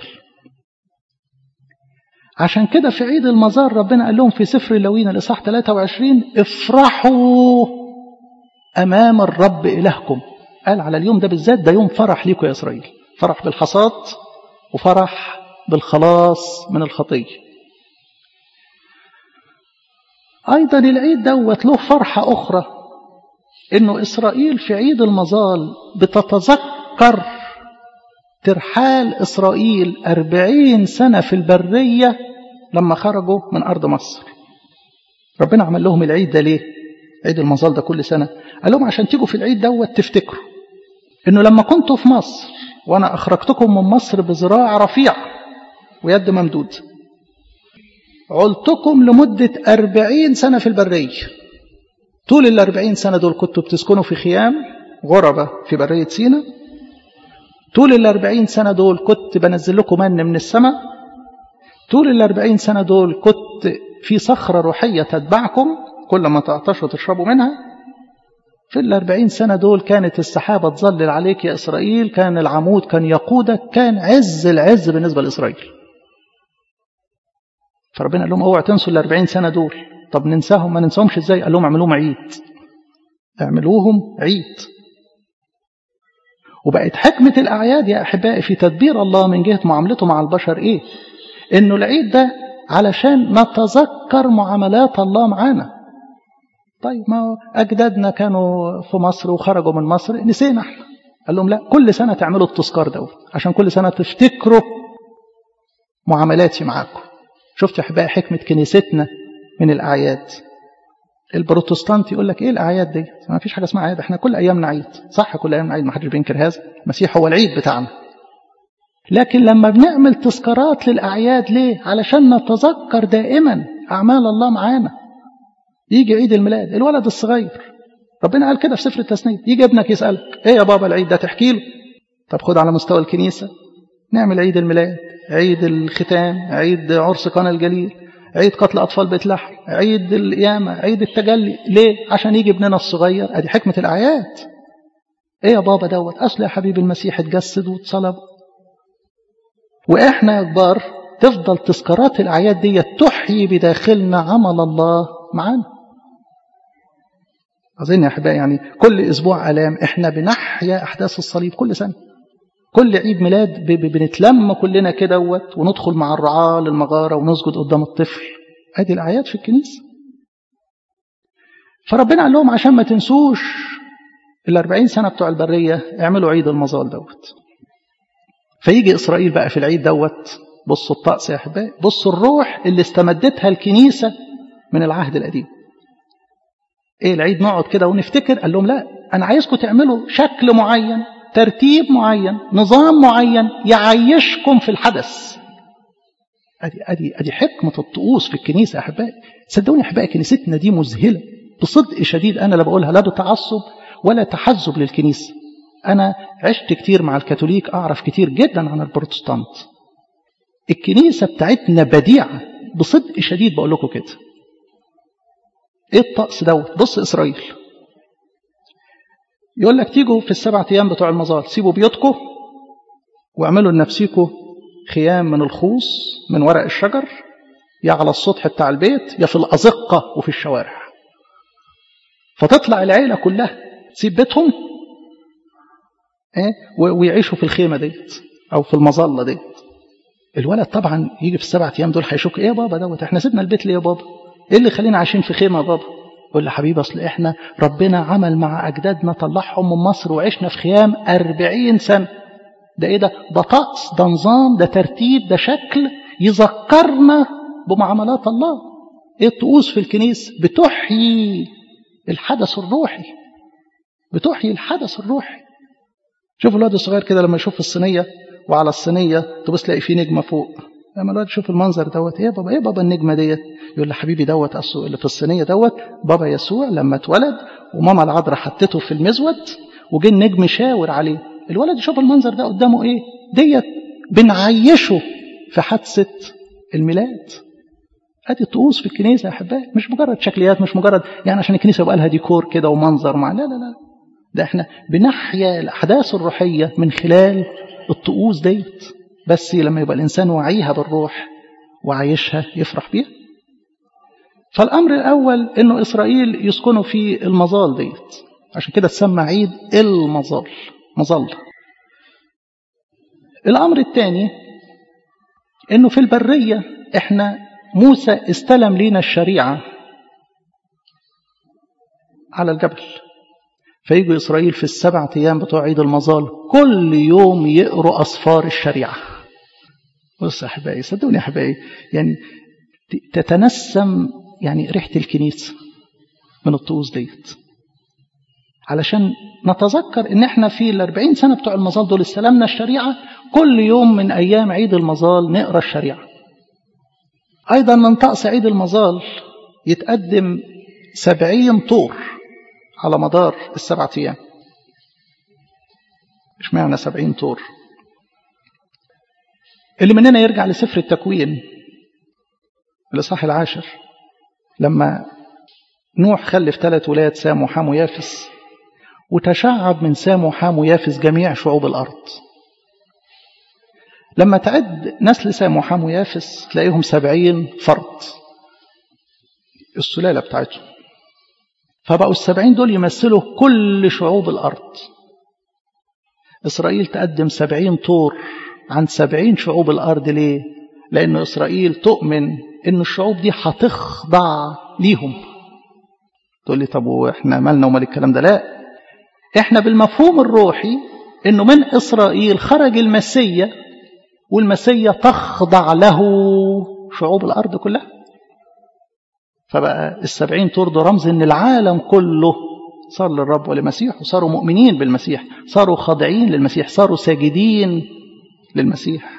عشان كده في عيد المزار ربنا قال لهم في سفر اللوين الإصحاح 23 افرحوا أمام الرب إلهكم قال على اليوم ده بالذات ده يوم فرح ليكم يا إسرائيل فرح بالحصاد وفرح بالخلاص من الخطية أيضا العيد دوت له فرحة أخرى إنه إسرائيل في عيد المظال بتتذكر ترحال إسرائيل أربعين سنة في البرية لما خرجوا من أرض مصر ربنا عمل لهم العيد ده ليه عيد المظال ده كل سنة قال لهم عشان تيجوا في العيد دوت تفتكروا إنه لما كنتوا في مصر وأنا أخرجتكم من مصر بذراع رفيع ويد ممدود علتكم لمدة أربعين سنة في البرية طول الأربعين سنة دول كنتوا بتسكنوا في خيام غربة في برية سينا طول الأربعين سنة دول كنت بنزل لكم من من السماء طول الأربعين سنة دول كنت في صخرة روحية تتبعكم كل ما تعطشوا تشربوا منها في الأربعين سنة دول كانت السحابة تظلل عليك يا إسرائيل كان العمود كان يقودك كان عز العز بالنسبة لإسرائيل فربنا قال لهم اوعوا تنسوا الأربعين سنة دول طب ننساهم ما ننساهمش ازاي قال لهم اعملوهم عيد اعملوهم عيد وبقت حكمة الأعياد يا أحبائي في تدبير الله من جهة معاملته مع البشر إيه إنه العيد ده علشان نتذكر معاملات الله معانا طيب ما أجدادنا كانوا في مصر وخرجوا من مصر نسينا احنا قال لهم لا كل سنة تعملوا التذكار دوت عشان كل سنة تفتكروا معاملاتي معاكم شفت يا احبائي حكمة كنيستنا من الأعياد البروتستانت يقول لك ايه الاعياد دي ما فيش حاجه اسمها اعياد احنا كل ايامنا عيد صح كل ايامنا عيد ما حدش بينكر هذا المسيح هو العيد بتاعنا لكن لما بنعمل تذكارات للاعياد ليه علشان نتذكر دائما اعمال الله معانا يجي عيد الميلاد الولد الصغير ربنا قال كده في سفر التثنيه يجي ابنك يسالك ايه يا بابا العيد ده تحكي له طب خد على مستوى الكنيسه نعمل عيد الميلاد عيد الختان عيد عرس قنا الجليل عيد قتل أطفال بيت لحم عيد القيامة عيد التجلي ليه عشان يجي ابننا الصغير ادي حكمة الأعياد ايه يا بابا دوت أصل يا حبيبي المسيح اتجسد واتصلب وإحنا يا كبار تفضل تذكارات الأعياد دي تحيي بداخلنا عمل الله معانا أظن يا أحبائي يعني كل أسبوع ألام إحنا بنحيا أحداث الصليب كل سنة كل عيد ميلاد بنتلم كلنا كده وندخل مع الرعاة للمغارة ونسجد قدام الطفل ادي الأعياد في الكنيسة فربنا قال لهم عشان ما تنسوش الأربعين سنة بتوع البرية اعملوا عيد المظال دوت فيجي إسرائيل بقى في العيد دوت بصوا الطقس يا أحبائي بصوا الروح اللي استمدتها الكنيسة من العهد القديم ايه العيد نقعد كده ونفتكر قال لهم لا أنا عايزكم تعملوا شكل معين ترتيب معين نظام معين يعيشكم في الحدث ادي ادي ادي حكمه الطقوس في الكنيسه يا احبائي صدقوني يا احبائي كنيستنا دي مذهله بصدق شديد انا لا بقولها لا بتعصب ولا تحزب للكنيسه انا عشت كتير مع الكاثوليك اعرف كتير جدا عن البروتستانت الكنيسه بتاعتنا بديعه بصدق شديد بقول لكم كده ايه الطقس دوت بص اسرائيل يقول لك تيجوا في السبع ايام بتوع المظال سيبوا بيوتكم واعملوا لنفسيكم خيام من الخوص من ورق الشجر يا على السطح بتاع البيت يا في الأزقة وفي الشوارع فتطلع العيلة كلها تسيب بيتهم ايه ويعيشوا في الخيمة ديت أو في المظلة ديت الولد طبعا يجي في السبع أيام دول هيشك إيه يا بابا دوت إحنا سيبنا البيت ليه يا بابا إيه اللي خلينا عايشين في خيمة يا بابا يقول له حبيبي أصل إحنا ربنا عمل مع أجدادنا طلعهم من مصر وعشنا في خيام أربعين سنة ده ايه ده ده طقس ده نظام ده ترتيب ده شكل يذكرنا بمعاملات الله ايه الطقوس في الكنيسة بتحيي الحدث الروحي بتحيي الحدث الروحي شوف الواد الصغير كده لما يشوف الصينية وعلى الصينية تبص تلاقي فيه نجمة فوق لما الواد يشوف المنظر دوت ايه بابا ايه بابا النجمة ديت يقول له حبيبي دوت اصله اللي في الصينية دوت بابا يسوع لما اتولد وماما العذراء حطته في المزود وجه النجم شاور عليه الولد يشوف المنظر ده قدامه ايه ديت بنعيشه في حادثة الميلاد ادي الطقوس في الكنيسة يا احبائي مش مجرد شكليات مش مجرد يعني عشان الكنيسة يبقى لها ديكور كده ومنظر مع لا لا لا ده احنا بنحيا الاحداث الروحية من خلال الطقوس ديت بس لما يبقى الانسان واعيها بالروح وعايشها يفرح بيها فالامر الاول انه اسرائيل يسكنوا في المظال ديت عشان كده تسمى عيد المظال مظلة الأمر الثاني إنه في البرية إحنا موسى استلم لينا الشريعة على الجبل فيجوا إسرائيل في السبع أيام بتوع عيد المظال كل يوم يقروا أصفار الشريعة بص يا أحبائي صدقوني يا أحبائي يعني تتنسم يعني ريحة الكنيسة من الطقوس ديت علشان نتذكر ان احنا في الاربعين سنة بتوع المظال دول استلمنا الشريعة كل يوم من ايام عيد المظال نقرا الشريعة ايضا من طقس عيد المظال يتقدم سبعين طور على مدار السبعة ايام مش معنى سبعين طور اللي مننا يرجع لسفر التكوين الاصحاح العاشر لما نوح خلف ثلاث ولاد سام وحام ويافس وتشعب من سام وحام ويافس جميع شعوب الأرض لما تعد نسل سام وحام ويافس تلاقيهم سبعين فرد السلالة بتاعتهم فبقوا السبعين دول يمثلوا كل شعوب الأرض إسرائيل تقدم سبعين طور عن سبعين شعوب الأرض ليه؟ لأن إسرائيل تؤمن إن الشعوب دي هتخضع ليهم تقول لي طب واحنا مالنا ومال الكلام ده لا احنا بالمفهوم الروحي انه من اسرائيل خرج المسيا والمسيا تخضع له شعوب الارض كلها فبقى السبعين طور ده رمز ان العالم كله صار للرب ولمسيح وصاروا مؤمنين بالمسيح صاروا خاضعين للمسيح صاروا ساجدين للمسيح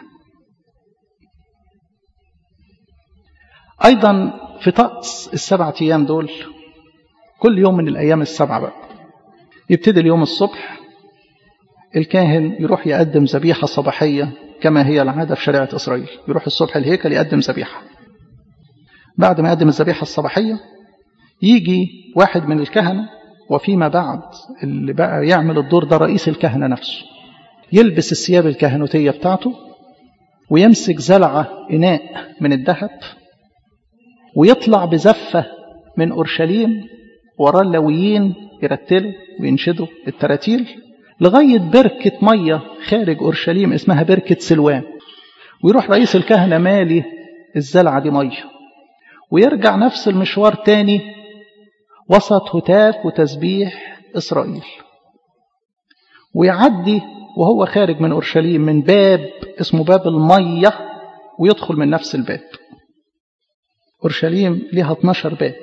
ايضا في طقس السبعة ايام دول كل يوم من الايام السبعه بقى يبتدي اليوم الصبح الكاهن يروح يقدم ذبيحة صباحية كما هي العادة في شريعة إسرائيل يروح الصبح الهيكل يقدم ذبيحة بعد ما يقدم الذبيحة الصباحية يجي واحد من الكهنة وفيما بعد اللي بقى يعمل الدور ده رئيس الكهنة نفسه يلبس الثياب الكهنوتية بتاعته ويمسك زلعة إناء من الذهب ويطلع بزفة من أورشليم وراه اللويين يرتلوا وينشدوا التراتيل لغاية بركة مية خارج أورشليم اسمها بركة سلوان ويروح رئيس الكهنة مالي الزلعة دي مية ويرجع نفس المشوار تاني وسط هتاف وتسبيح إسرائيل ويعدي وهو خارج من أورشليم من باب اسمه باب المية ويدخل من نفس الباب أورشليم ليها 12 باب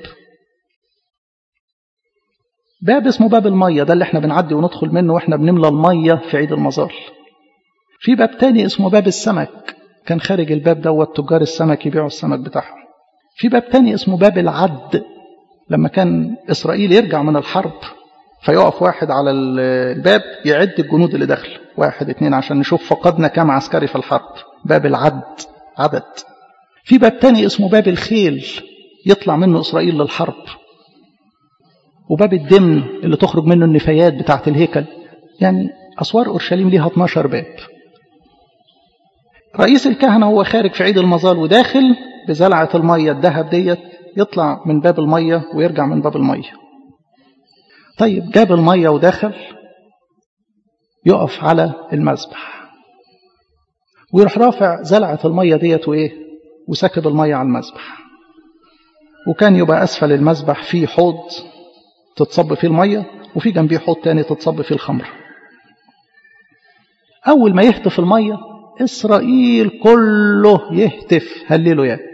باب اسمه باب المية ده اللي احنا بنعدي وندخل منه واحنا بنملى المية في عيد المظال في باب تاني اسمه باب السمك كان خارج الباب دوت تجار السمك يبيعوا السمك بتاعهم في باب تاني اسمه باب العد لما كان إسرائيل يرجع من الحرب فيقف واحد على الباب يعد الجنود اللي داخل واحد اتنين عشان نشوف فقدنا كام عسكري في الحرب باب العد عدد في باب تاني اسمه باب الخيل يطلع منه إسرائيل للحرب وباب الدمن اللي تخرج منه النفايات بتاعة الهيكل يعني أسوار أورشليم ليها 12 باب رئيس الكهنة هو خارج في عيد المظال وداخل بزلعة المية الذهب ديت يطلع من باب المية ويرجع من باب المية طيب جاب المية ودخل يقف على المذبح ويروح رافع زلعة المية ديت وإيه وسكب المية على المذبح وكان يبقى أسفل المذبح فيه حوض تتصب فيه المية وفي جنبيه حوض تاني تتصب فيه الخمر أول ما يهتف المية إسرائيل كله يهتف هللوا يا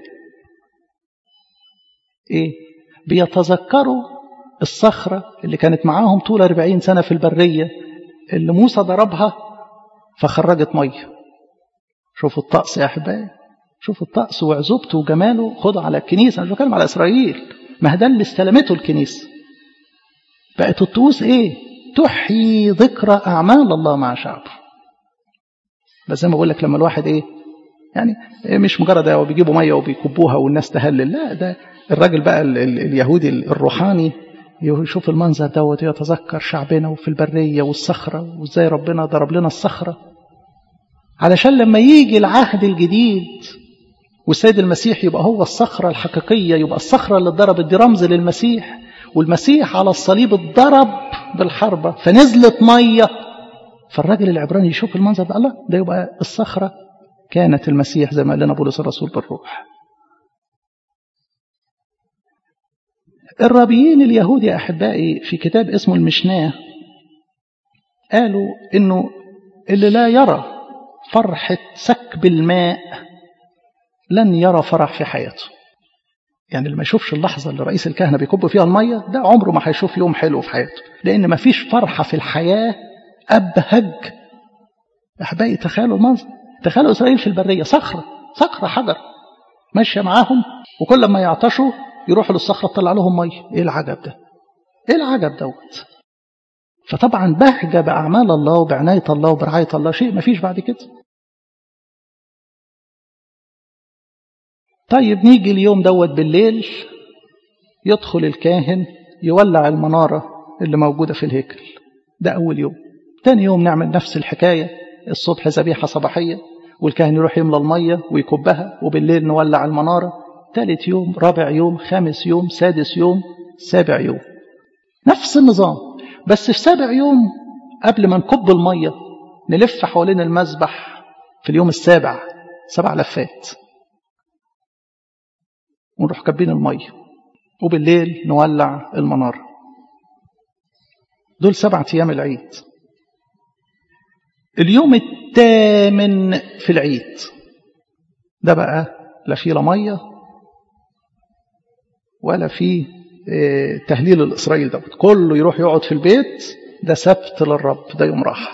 إيه بيتذكروا الصخرة اللي كانت معاهم طول 40 سنة في البرية اللي موسى ضربها فخرجت مية شوفوا الطقس يا أحبائي شوفوا الطقس وعزوبته وجماله خدوا على الكنيسة أنا بتكلم على إسرائيل ما ده اللي استلمته الكنيسة بقت الطقوس إيه تحيي ذكرى أعمال الله مع شعبه بس زي ما بقول لك لما الواحد إيه يعني مش مجرد هو بيجيبوا ميه وبيكبوها والناس تهلل لا ده الراجل بقى ال ال اليهودي الروحاني يشوف المنظر دوت يتذكر شعبنا وفي البريه والصخره وازاي ربنا ضرب لنا الصخره علشان لما يجي العهد الجديد والسيد المسيح يبقى هو الصخرة الحقيقية يبقى الصخرة اللي اتضربت دي رمز للمسيح والمسيح على الصليب اتضرب بالحربة فنزلت مية فالراجل العبراني يشوف المنظر ده الله ده يبقى الصخرة كانت المسيح زي ما قال لنا بولس الرسول بالروح الرابيين اليهود يا أحبائي في كتاب اسمه المشناه قالوا إنه اللي لا يرى فرحة سكب الماء لن يرى فرح في حياته يعني اللي ما يشوفش اللحظة اللي رئيس الكهنة بيكب فيها المية ده عمره ما هيشوف يوم حلو في حياته لأن ما فيش فرحة في الحياة أبهج أحبائي تخيلوا المنظر تخيلوا إسرائيل في البرية صخرة صخرة حجر ماشية معاهم وكل ما يعطشوا يروحوا للصخرة تطلع لهم مية إيه العجب ده إيه العجب دوت فطبعا بهجة بأعمال الله وبعناية الله وبرعاية الله شيء ما فيش بعد كده طيب نيجي اليوم دوت بالليل يدخل الكاهن يولع المنارة اللي موجودة في الهيكل ده أول يوم تاني يوم نعمل نفس الحكاية الصبح ذبيحة صباحية والكاهن يروح يملى المية ويكبها وبالليل نولع المنارة ثالث يوم رابع يوم خامس يوم سادس يوم سابع يوم نفس النظام بس في سابع يوم قبل ما نكب المية نلف حوالين المذبح في اليوم السابع سبع لفات ونروح كبين المية وبالليل نولع المنارة دول سبعة أيام العيد اليوم الثامن في العيد ده بقى لا فيه لا ميه ولا فيه تهليل الإسرائيل دوت كله يروح يقعد في البيت ده سبت للرب ده يوم راحة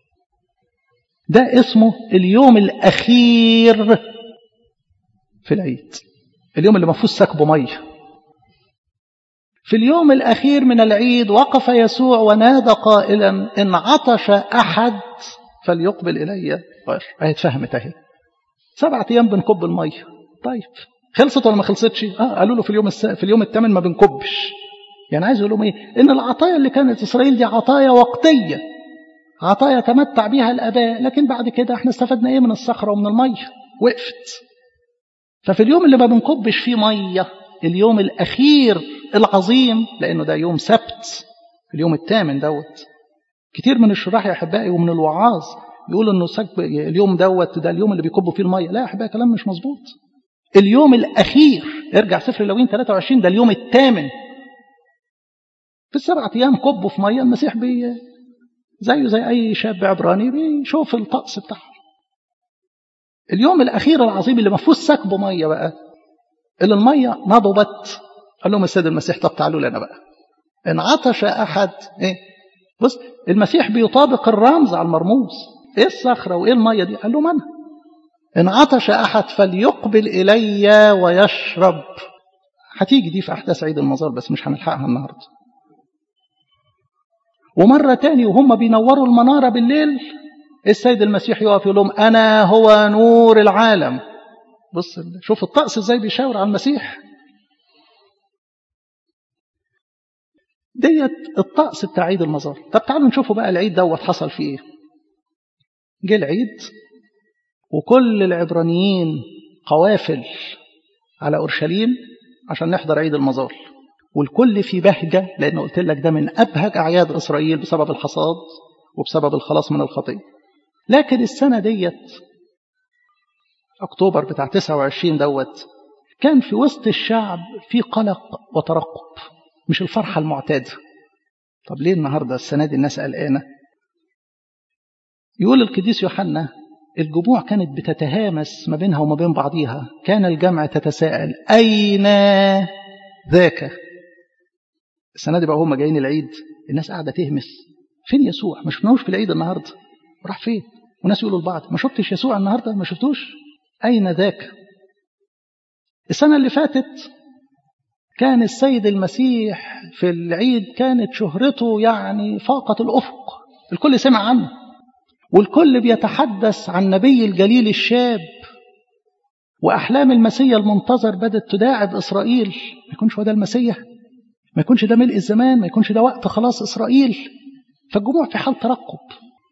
ده اسمه اليوم الأخير في العيد اليوم اللي ما فيهوش سكب ميه في اليوم الأخير من العيد وقف يسوع ونادى قائلا إن عطش أحد فليقبل إلي غير أهي اتفهمت أهي سبعة أيام بنكب المية طيب خلصت ولا ما خلصتش؟ اه قالوا له في اليوم الس... في اليوم الثامن ما بنكبش. يعني عايز يقول لهم ايه؟ ان العطايا اللي كانت اسرائيل دي عطايا وقتيه. عطايا تمتع بها الاباء، لكن بعد كده احنا استفدنا ايه من الصخره ومن الميه؟ وقفت. ففي اليوم اللي ما بنكبش فيه ميه، اليوم الاخير العظيم لانه ده يوم سبت اليوم الثامن دوت. كتير من الشراح يا احبائي ومن الوعاظ يقولوا انه سكب اليوم دوت ده اليوم اللي بيكبوا فيه الميه، لا يا احبائي كلام مش مظبوط. اليوم الأخير ارجع سفر اللوين 23 ده اليوم الثامن في السبعة أيام كبوا في مية المسيح بي زيه زي أي شاب عبراني بيشوف الطقس بتاعه اليوم الأخير العظيم اللي ما فيهوش سكب مية بقى اللي المية نضبت قال لهم السيد المسيح طب تعالوا لنا بقى إن عطش أحد إيه بص المسيح بيطابق الرمز على المرموز إيه الصخرة وإيه المية دي قال لهم أنا إن عطش أحد فليقبل إلي ويشرب هتيجي دي في أحداث عيد المزار بس مش هنلحقها النهاردة ومرة تاني وهم بينوروا المنارة بالليل السيد المسيح يقف يقول لهم أنا هو نور العالم بص شوف الطقس ازاي بيشاور على المسيح ديت الطقس بتاع عيد المزار طب تعالوا نشوفوا بقى العيد دوت حصل فيه ايه جه العيد وكل العبرانيين قوافل على اورشليم عشان نحضر عيد المزار والكل في بهجه لان قلت لك ده من ابهج اعياد اسرائيل بسبب الحصاد وبسبب الخلاص من الخطيه لكن السنه ديت اكتوبر بتاع 29 دوت كان في وسط الشعب في قلق وترقب مش الفرحة المعتادة طب ليه النهاردة السنة دي الناس قلقانة يقول القديس يوحنا الجموع كانت بتتهامس ما بينها وما بين بعضيها كان الجمع تتساءل أين ذاك السنة دي بقى هم جايين العيد الناس قاعدة تهمس فين يسوع ما شفناهوش في العيد النهاردة راح فين وناس يقولوا لبعض ما شفتش يسوع النهاردة ما شفتوش أين ذاك السنة اللي فاتت كان السيد المسيح في العيد كانت شهرته يعني فاقت الأفق الكل سمع عنه والكل بيتحدث عن نبي الجليل الشاب وأحلام المسيح المنتظر بدأت تداعب إسرائيل ما يكونش هو ده المسيح ما يكونش ده ملء الزمان ما يكونش ده وقت خلاص إسرائيل فالجموع في حال ترقب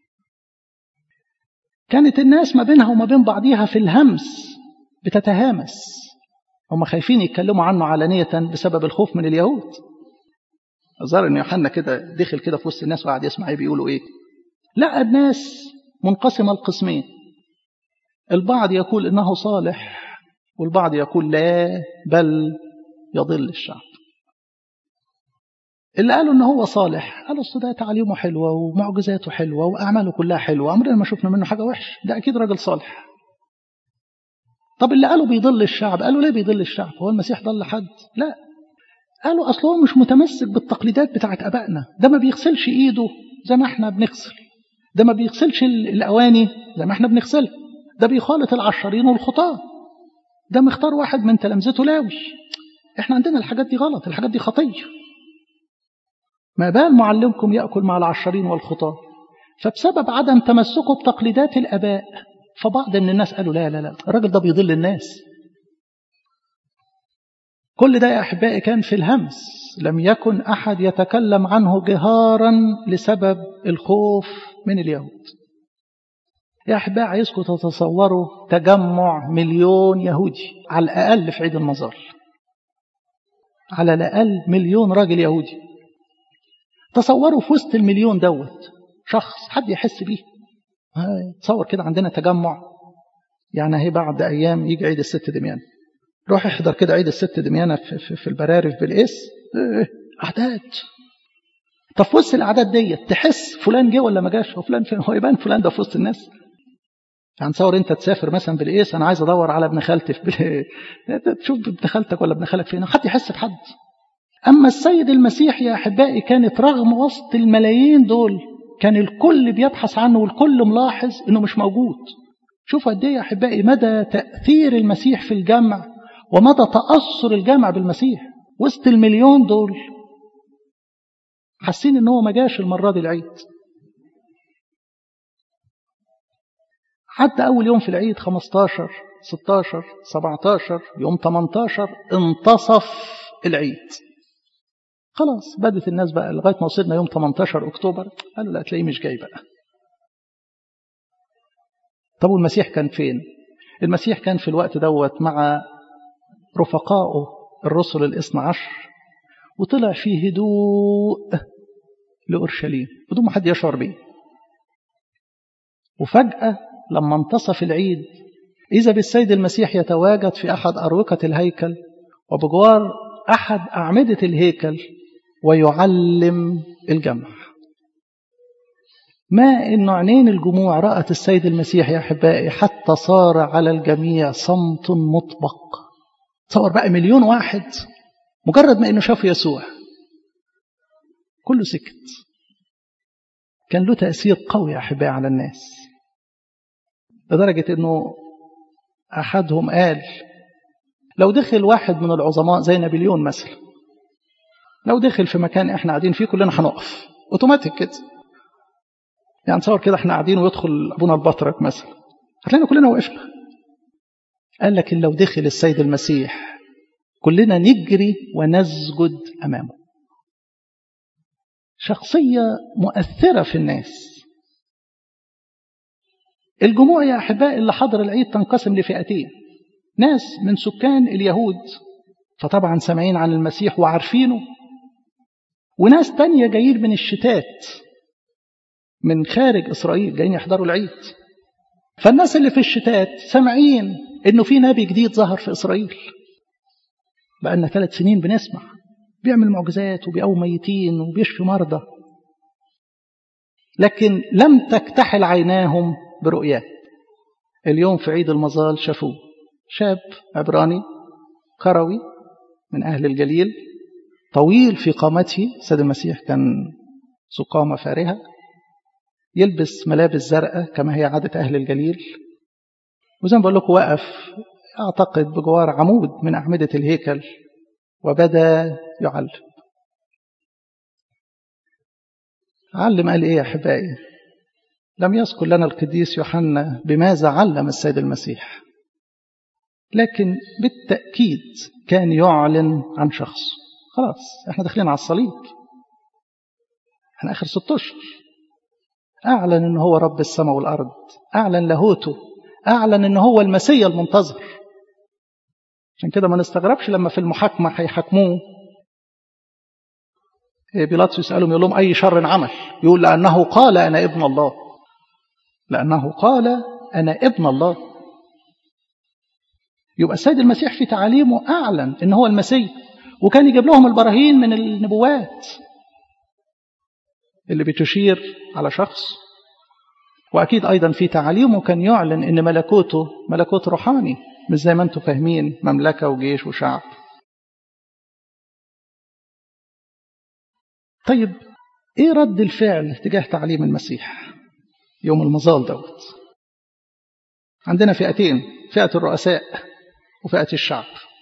كانت الناس ما بينها وما بين بعضيها في الهمس بتتهامس هم خايفين يتكلموا عنه علانية بسبب الخوف من اليهود الظاهر ان يوحنا كده دخل كده في وسط الناس وقعد يسمع ايه بيقولوا ايه لقى الناس منقسمة القسمين البعض يقول انه صالح والبعض يقول لا بل يضل الشعب اللي قالوا ان هو صالح قالوا اصل ده تعاليمه حلوه ومعجزاته حلوه واعماله كلها حلوه عمرنا ما شفنا منه حاجه وحش ده اكيد راجل صالح طب اللي قالوا بيضل الشعب قالوا ليه بيضل الشعب هو المسيح ضل حد لا قالوا اصل هو مش متمسك بالتقليدات بتاعت ابائنا ده ما بيغسلش ايده زي ما احنا بنغسل ده ما بيغسلش الاواني زي ما احنا بنغسلها ده بيخالط العشرين والخطاه ده مختار واحد من تلامذته لاوي احنا عندنا الحاجات دي غلط الحاجات دي خطيه ما بال معلمكم ياكل مع العشرين والخطاه فبسبب عدم تمسكه بتقليدات الاباء فبعض من الناس قالوا لا لا لا الراجل ده بيضل الناس كل ده يا أحبائي كان في الهمس لم يكن أحد يتكلم عنه جهارا لسبب الخوف من اليهود يا أحبائي عايزكم تتصوروا تجمع مليون يهودي على الأقل في عيد المزار على الأقل مليون راجل يهودي تصوروا في وسط المليون دوت شخص حد يحس بيه تصور كده عندنا تجمع يعني هي بعد أيام يجي عيد الست دميانة روح احضر كده عيد الست دميانة في, في, في البرارف بالقس أعداد طب في وسط الأعداد ديت تحس فلان جه ولا ما جاش هو فلان فين هو يبان فلان ده في وسط الناس يعني تصور انت تسافر مثلا بالقيس انا عايز ادور على ابن خالتي في بل... تشوف ابن خالتك ولا ابن خالك فين حد يحس بحد اما السيد المسيح يا احبائي كانت رغم وسط الملايين دول كان الكل بيبحث عنه والكل ملاحظ انه مش موجود شوفوا قد ايه يا احبائي مدى تاثير المسيح في الجمع ومدى تاثر الجمع بالمسيح وسط المليون دول حاسين ان هو ما جاش المره دي العيد حتى اول يوم في العيد 15 16 17 يوم 18 انتصف العيد خلاص بدت الناس بقى لغايه ما وصلنا يوم 18 اكتوبر قالوا لا تلاقيه مش جاي بقى طب والمسيح كان فين المسيح كان في الوقت دوت مع رفقائه الرسل الاثنى عشر وطلع فيه هدوء لأورشليم بدون ما حد يشعر بيه وفجأة لما انتصف العيد إذا بالسيد المسيح يتواجد في أحد أروقة الهيكل وبجوار أحد أعمدة الهيكل ويعلم الجمع ما إن عينين الجموع رأت السيد المسيح يا أحبائي حتى صار على الجميع صمت مطبق تصور بقى مليون واحد مجرد ما إنه شافوا يسوع كله سكت كان له تأثير قوي يا أحبائي على الناس لدرجة إنه أحدهم قال لو دخل واحد من العظماء زي نابليون مثلا لو دخل في مكان احنا قاعدين فيه كلنا هنقف اوتوماتيك كده يعني تصور كده احنا قاعدين ويدخل ابونا البطرك مثلا هتلاقينا كلنا وقفنا قال لك لو دخل السيد المسيح كلنا نجري ونسجد امامه شخصيه مؤثره في الناس الجموع يا احبائي اللي حضر العيد تنقسم لفئتين ناس من سكان اليهود فطبعا سامعين عن المسيح وعارفينه وناس تانية جايين من الشتات من خارج إسرائيل جايين يحضروا العيد فالناس اللي في الشتات سامعين إنه في نبي جديد ظهر في إسرائيل بقالنا ثلاث سنين بنسمع بيعمل معجزات وبيقوم ميتين وبيشفي مرضى لكن لم تكتحل عيناهم برؤياه اليوم في عيد المظال شافوه شاب عبراني كروي من أهل الجليل طويل في قامته سيد المسيح كان ذو قامة فارهة يلبس ملابس زرقاء كما هي عادة أهل الجليل وزي ما بقول لكم وقف أعتقد بجوار عمود من أعمدة الهيكل وبدا يعلم علم قال إيه يا أحبائي لم يذكر لنا القديس يوحنا بماذا علم السيد المسيح لكن بالتأكيد كان يعلن عن شخص خلاص احنا داخلين على الصليب احنا آخر ست أشهر أعلن أنه هو رب السماء والأرض أعلن لاهوته أعلن أنه هو المسيا المنتظر عشان كده ما نستغربش لما في المحاكمة هيحاكموه بيلاطس يسألهم يقول لهم أي شر عمل يقول لأنه قال أنا ابن الله لأنه قال أنا ابن الله يبقى السيد المسيح في تعاليمه أعلن أن هو المسيح وكان يجيب لهم البراهين من النبوات اللي بتشير على شخص وأكيد أيضا في تعاليمه كان يعلن أن ملكوته ملكوت روحاني مش زي ما أنتم فاهمين مملكة وجيش وشعب طيب إيه رد الفعل تجاه تعليم المسيح يوم المظال دوت عندنا فئتين فئة الرؤساء وفئة الشعب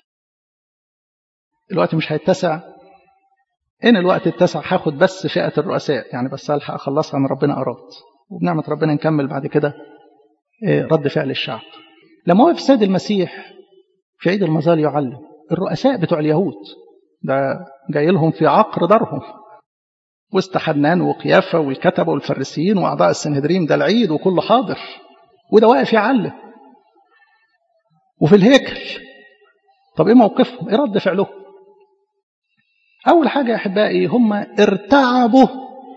الوقت مش هيتسع إن الوقت اتسع هاخد بس فئة الرؤساء يعني بس ألحق أخلصها من ربنا أراد وبنعمة ربنا نكمل بعد كده رد فعل الشعب لما وقف السيد المسيح في عيد المظال يعلم الرؤساء بتوع اليهود ده جاي لهم في عقر دارهم وسط حنان وقيافة والكتبة والفريسيين وأعضاء السنهدرين ده العيد وكله حاضر وده واقف يعلم وفي الهيكل طب ايه موقفهم ايه رد فعلهم اول حاجه يا احبائي هم ارتعبوا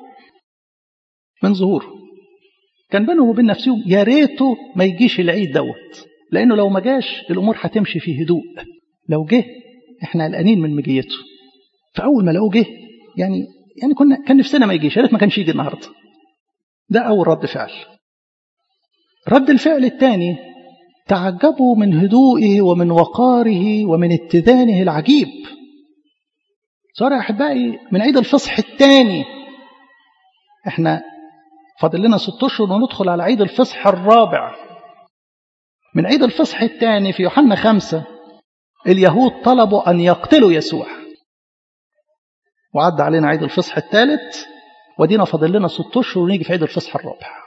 من ظهوره كان بينهم وبين نفسهم يا ريته ما يجيش العيد دوت لانه لو ما جاش الامور هتمشي في هدوء لو جه احنا قلقانين من مجيته فاول ما لقوه جه يعني يعني كنا كان نفسنا ما يجيش يا ريت ما كانش يجي النهارده ده اول رد فعل رد الفعل الثاني تعجبوا من هدوئه ومن وقاره ومن اتزانه العجيب صار يا احبائي من عيد الفصح الثاني احنا فاضل لنا ست اشهر وندخل على عيد الفصح الرابع من عيد الفصح الثاني في يوحنا خمسة اليهود طلبوا أن يقتلوا يسوع وعد علينا عيد الفصح الثالث ودينا فاضل لنا ست اشهر ونيجي في عيد الفصح الرابع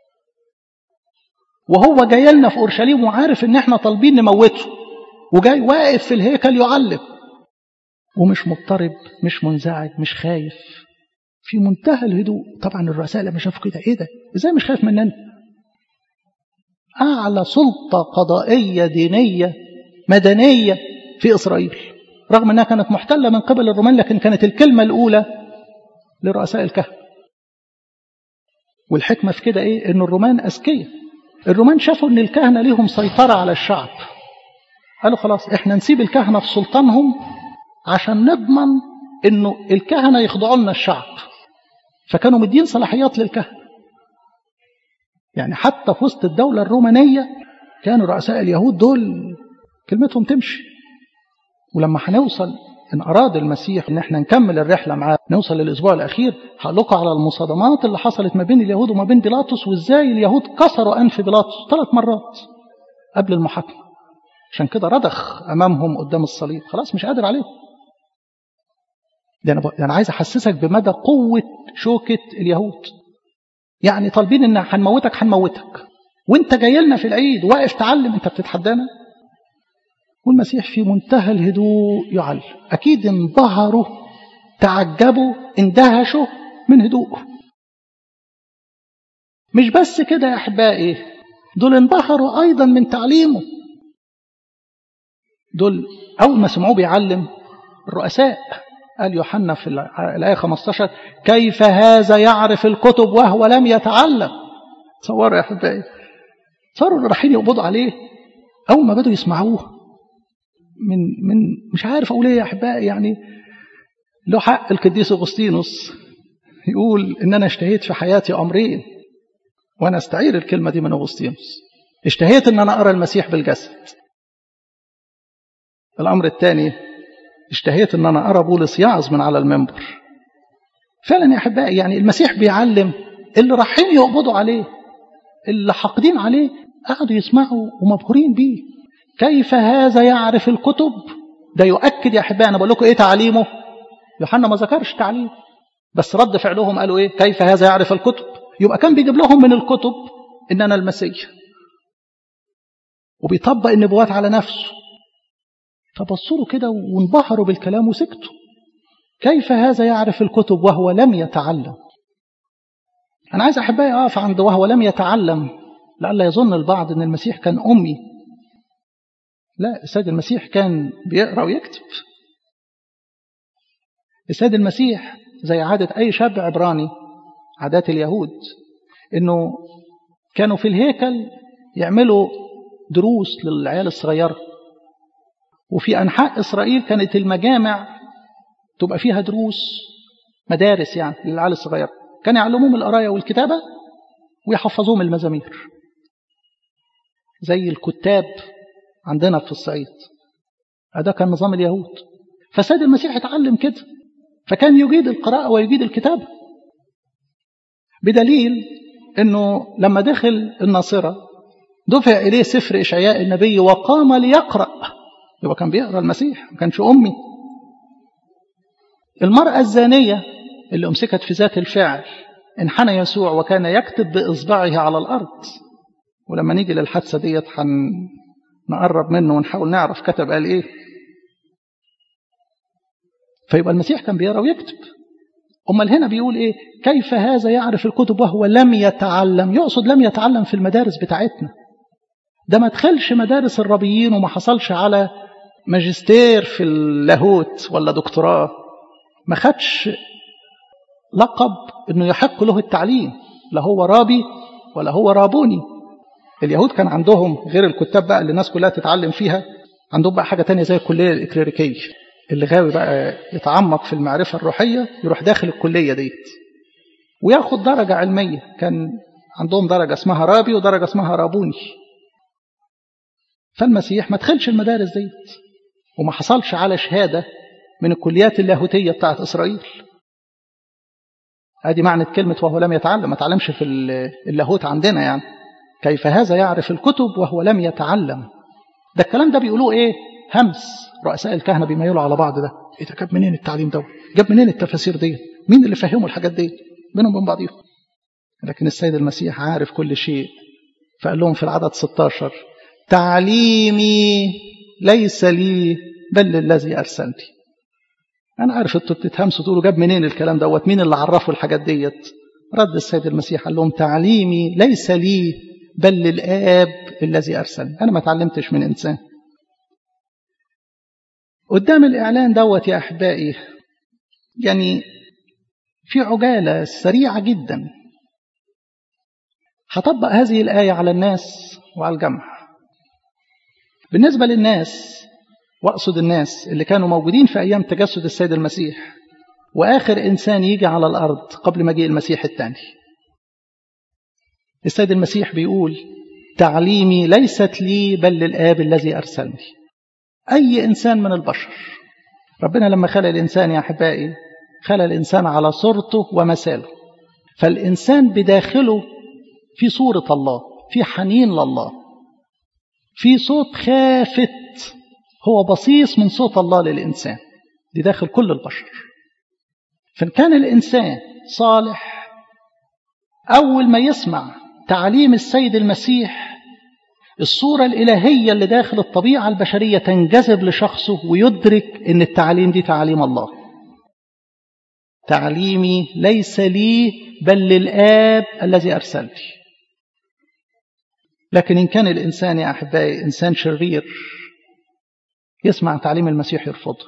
وهو جاي لنا في اورشليم وعارف ان احنا طالبين نموته وجاي واقف في الهيكل يعلم ومش مضطرب مش منزعج مش خايف في منتهى الهدوء طبعا الرؤساء لما شافوا كده ايه ده ازاي مش خايف مننا اعلى سلطه قضائيه دينيه مدنيه في اسرائيل رغم انها كانت محتله من قبل الرومان لكن كانت الكلمه الاولى لرؤساء الكهنه والحكمه في كده ايه ان الرومان اذكياء الرومان شافوا ان الكهنه ليهم سيطره على الشعب قالوا خلاص احنا نسيب الكهنه في سلطانهم عشان نضمن انه الكهنه يخضعوا لنا الشعب فكانوا مدين صلاحيات للكهنه يعني حتى في وسط الدوله الرومانيه كانوا رؤساء اليهود دول كلمتهم تمشي ولما هنوصل ان اراد المسيح ان احنا نكمل الرحله معاه نوصل للاسبوع الاخير هقول لكم على المصادمات اللي حصلت ما بين اليهود وما بين بيلاطس وازاي اليهود كسروا انف بيلاطس ثلاث مرات قبل المحاكمه عشان كده رضخ أمامهم قدام الصليب خلاص مش قادر عليهم ده أنا, أنا عايز أحسسك بمدى قوة شوكة اليهود يعني طالبين إن هنموتك هنموتك وانت جاي لنا في العيد واقف تعلم انت بتتحدانا والمسيح في منتهى الهدوء يعلم أكيد انبهروا تعجبوا اندهشوا من هدوءه مش بس كده يا أحبائي دول انبهروا أيضا من تعليمه دول أول ما سمعوه بيعلم الرؤساء قال يوحنا في الآية 15 كيف هذا يعرف الكتب وهو لم يتعلم تصوروا يا أحبائي صاروا اللي رايحين يقبضوا عليه أول ما بدوا يسمعوه من من مش عارف أقول إيه يا أحبائي يعني له حق القديس أغسطينوس يقول إن أنا اشتهيت في حياتي أمرين وأنا استعير الكلمة دي من أغسطينوس اشتهيت إن أنا أرى المسيح بالجسد الأمر الثاني اشتهيت إن أنا أرى بولس يعظ من على المنبر فعلا يا أحبائي يعني المسيح بيعلم اللي رايحين يقبضوا عليه اللي حاقدين عليه قعدوا يسمعوا ومبهورين بيه كيف هذا يعرف الكتب ده يؤكد يا أحبائي أنا بقول لكم إيه تعليمه يوحنا ما ذكرش تعليم بس رد فعلهم قالوا إيه كيف هذا يعرف الكتب يبقى كان بيجيب لهم من الكتب إن أنا المسيح وبيطبق النبوات على نفسه فبصوا كده وانبهروا بالكلام وسكتوا كيف هذا يعرف الكتب وهو لم يتعلم أنا عايز أحبائي أقف عند وهو لم يتعلم لئلا يظن البعض أن المسيح كان أمي لا السيد المسيح كان بيقرأ ويكتب السيد المسيح زي عادة أي شاب عبراني عادات اليهود أنه كانوا في الهيكل يعملوا دروس للعيال الصغيرة وفي أنحاء إسرائيل كانت المجامع تبقى فيها دروس مدارس يعني للعيال الصغيرة كان يعلموهم القراية والكتابة ويحفظوهم المزامير زي الكتاب عندنا في الصعيد هذا كان نظام اليهود فسيد المسيح اتعلم كده فكان يجيد القراءة ويجيد الكتابة بدليل انه لما دخل الناصرة دفع اليه سفر اشعياء النبي وقام ليقرأ يبقى كان بيقرأ المسيح ما كانش امي المرأة الزانية اللي امسكت في ذات الفعل انحنى يسوع وكان يكتب باصبعه على الارض ولما نيجي للحادثة ديت نقرب منه ونحاول نعرف كتب قال ايه فيبقى المسيح كان بيقرا ويكتب امال هنا بيقول ايه كيف هذا يعرف الكتب وهو لم يتعلم يقصد لم يتعلم في المدارس بتاعتنا ده ما دخلش مدارس الربيين وما حصلش على ماجستير في اللاهوت ولا دكتوراه ما خدش لقب انه يحق له التعليم لا هو رابي ولا هو رابوني اليهود كان عندهم غير الكتاب بقى اللي الناس كلها تتعلم فيها عندهم بقى حاجة تانية زي الكلية الإكليريكية اللي غاوي بقى يتعمق في المعرفة الروحية يروح داخل الكلية ديت وياخد درجة علمية كان عندهم درجة اسمها رابي ودرجة اسمها رابوني فالمسيح ما دخلش المدارس ديت وما حصلش على شهادة من الكليات اللاهوتية بتاعت إسرائيل ادي معنى كلمة وهو لم يتعلم ما تعلمش في اللاهوت عندنا يعني كيف هذا يعرف الكتب وهو لم يتعلم ده الكلام ده بيقولوه ايه همس رؤساء الكهنة بيميلوا على بعض ده ايه ده جاب منين التعليم ده جاب منين التفاسير دي مين اللي فهموا الحاجات دي بينهم وبين بعضهم لكن السيد المسيح عارف كل شيء فقال لهم في العدد 16 تعليمي ليس لي بل للذي أرسلني أنا عارف أنتوا بتتهمسوا تقولوا جاب منين الكلام دوت مين اللي عرفوا الحاجات ديت رد السيد المسيح قال لهم تعليمي ليس لي بل للآب الذي أرسلني أنا ما تعلمتش من إنسان قدام الإعلان دوت يا أحبائي يعني في عجالة سريعة جدا هطبق هذه الآية على الناس وعلى الجمع بالنسبة للناس وأقصد الناس اللي كانوا موجودين في أيام تجسد السيد المسيح وآخر إنسان يجي على الأرض قبل مجيء المسيح الثاني السيد المسيح بيقول تعليمي ليست لي بل للآب الذي أرسلني أي إنسان من البشر ربنا لما خلق الإنسان يا أحبائي خلق الإنسان على صورته ومثاله فالإنسان بداخله في صورة الله في حنين لله في صوت خافت هو بصيص من صوت الله للإنسان دي داخل كل البشر فإن كان الإنسان صالح أول ما يسمع تعليم السيد المسيح الصورة الإلهية اللي داخل الطبيعة البشرية تنجذب لشخصه ويدرك أن التعليم دي تعليم الله تعليمي ليس لي بل للآب الذي أرسلني لكن إن كان الإنسان يا أحبائي إنسان شرير يسمع تعليم المسيح يرفضه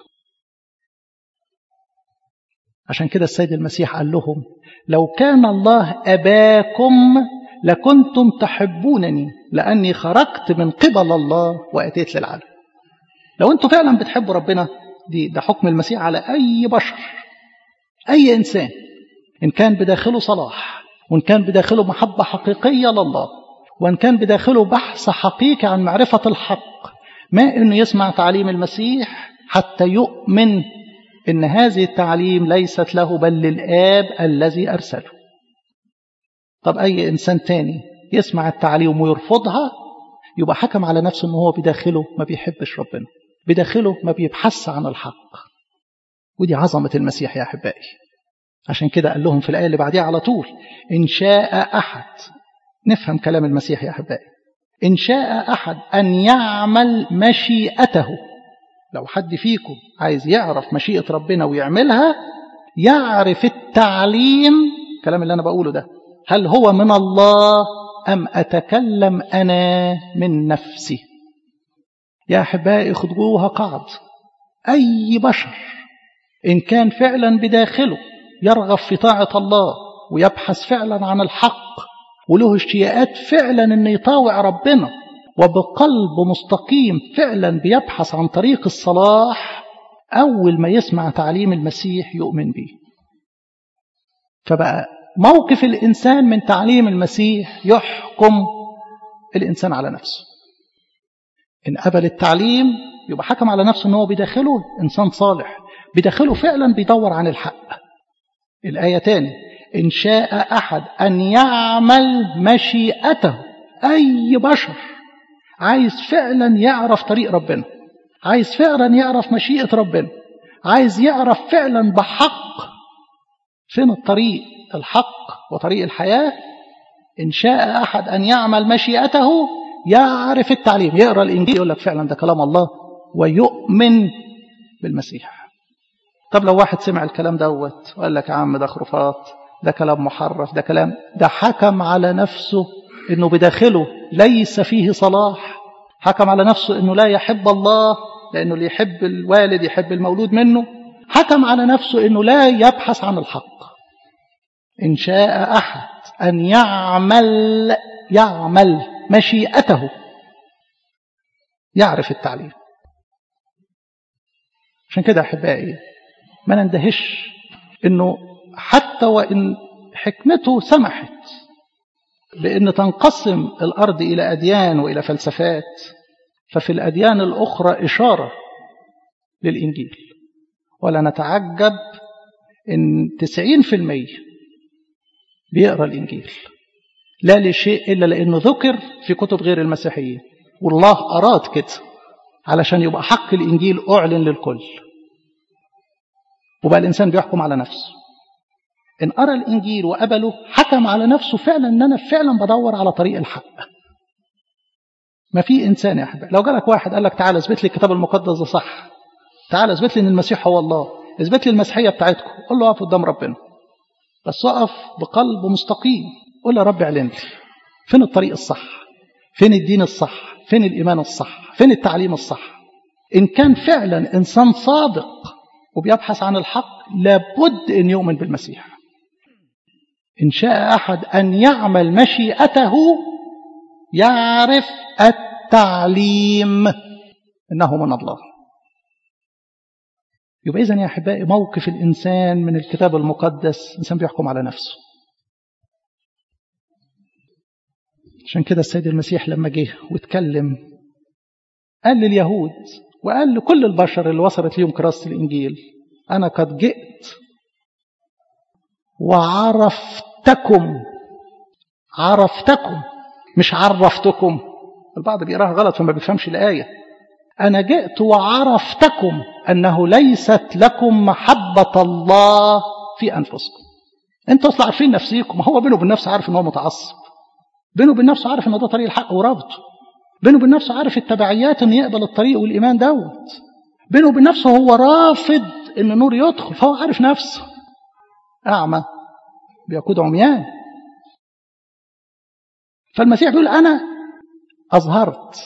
عشان كده السيد المسيح قال لهم لو كان الله أباكم لكنتم تحبونني لأني خرجت من قبل الله وأتيت للعالم لو أنتم فعلا بتحبوا ربنا دي ده حكم المسيح على أي بشر أي إنسان إن كان بداخله صلاح وإن كان بداخله محبة حقيقية لله وإن كان بداخله بحث حقيقي عن معرفة الحق ما إنه يسمع تعليم المسيح حتى يؤمن إن هذه التعليم ليست له بل للآب الذي أرسله طب أي إنسان تاني يسمع التعليم ويرفضها يبقى حكم على نفسه إن هو بداخله ما بيحبش ربنا بداخله ما بيبحث عن الحق ودي عظمة المسيح يا أحبائي عشان كده قال لهم في الآية اللي بعديها على طول إن شاء أحد نفهم كلام المسيح يا أحبائي إن شاء أحد أن يعمل مشيئته لو حد فيكم عايز يعرف مشيئة ربنا ويعملها يعرف التعليم الكلام اللي أنا بقوله ده هل هو من الله أم أتكلم أنا من نفسي يا أحبائي خذوها قعد أي بشر إن كان فعلا بداخله يرغب في طاعة الله ويبحث فعلا عن الحق وله اشتياقات فعلا أن يطاوع ربنا وبقلب مستقيم فعلا بيبحث عن طريق الصلاح أول ما يسمع تعليم المسيح يؤمن به فبقى موقف الإنسان من تعليم المسيح يحكم الإنسان على نفسه إن قبل التعليم يبقى حكم على نفسه أنه بداخله إنسان صالح بداخله فعلا بيدور عن الحق الآية تاني إن شاء أحد أن يعمل مشيئته أي بشر عايز فعلا يعرف طريق ربنا عايز فعلا يعرف مشيئة ربنا عايز يعرف فعلا بحق فين الطريق الحق وطريق الحياة إن شاء أحد أن يعمل مشيئته يعرف التعليم يقرأ الإنجيل يقول لك فعلا ده كلام الله ويؤمن بالمسيح طب لو واحد سمع الكلام دوت وقال لك يا عم ده خرافات ده كلام محرف ده كلام ده حكم على نفسه انه بداخله ليس فيه صلاح حكم على نفسه انه لا يحب الله لانه اللي يحب الوالد يحب المولود منه حكم على نفسه انه لا يبحث عن الحق ان شاء احد ان يعمل يعمل مشيئته يعرف التعليم عشان كده احبائي ما نندهش انه حتى وان حكمته سمحت بأن تنقسم الأرض إلى أديان وإلى فلسفات ففي الأديان الأخرى إشارة للإنجيل ولا نتعجب إن تسعين في المية بيقرأ الإنجيل لا لشيء إلا لأنه ذكر في كتب غير المسيحيين والله أراد كده علشان يبقى حق الإنجيل أعلن للكل وبقى الإنسان بيحكم على نفسه إن أرى الإنجيل وقبله حكم على نفسه فعلا إن أنا فعلا بدور على طريق الحق ما في إنسان يا أحباب لو جالك واحد قال لك تعالى اثبت لي الكتاب المقدس ده صح تعالى اثبت لي إن المسيح هو الله اثبت لي المسيحية بتاعتكم قول له اقف قدام ربنا بس اقف بقلب مستقيم قول له يا رب اعلن لي فين الطريق الصح فين الدين الصح فين الإيمان الصح فين التعليم الصح إن كان فعلا إنسان صادق وبيبحث عن الحق لابد أن يؤمن بالمسيح إن شاء أحد أن يعمل مشيئته يعرف التعليم إنه من الله يبقى إذن يا أحبائي موقف الإنسان من الكتاب المقدس إنسان بيحكم على نفسه عشان كده السيد المسيح لما جه واتكلم قال لليهود وقال لكل البشر اللي وصلت ليهم كراسة الإنجيل أنا قد جئت وعرفتكم عرفتكم مش عرفتكم البعض بيقراها غلط فما بيفهمش الآية أنا جئت وعرفتكم أنه ليست لكم محبة الله في أنفسكم أنتوا أصلا عارفين نفسيكم هو بينه وبين نفسه عارف أن هو متعصب بينه وبين نفسه عارف أن ده طريق الحق ورافضه بينه وبين نفسه عارف التبعيات أن يقبل الطريق والإيمان دوت بينه وبين نفسه هو رافض أن النور يدخل فهو عارف نفسه أعمى بيقود عميان فالمسيح بيقول أنا أظهرت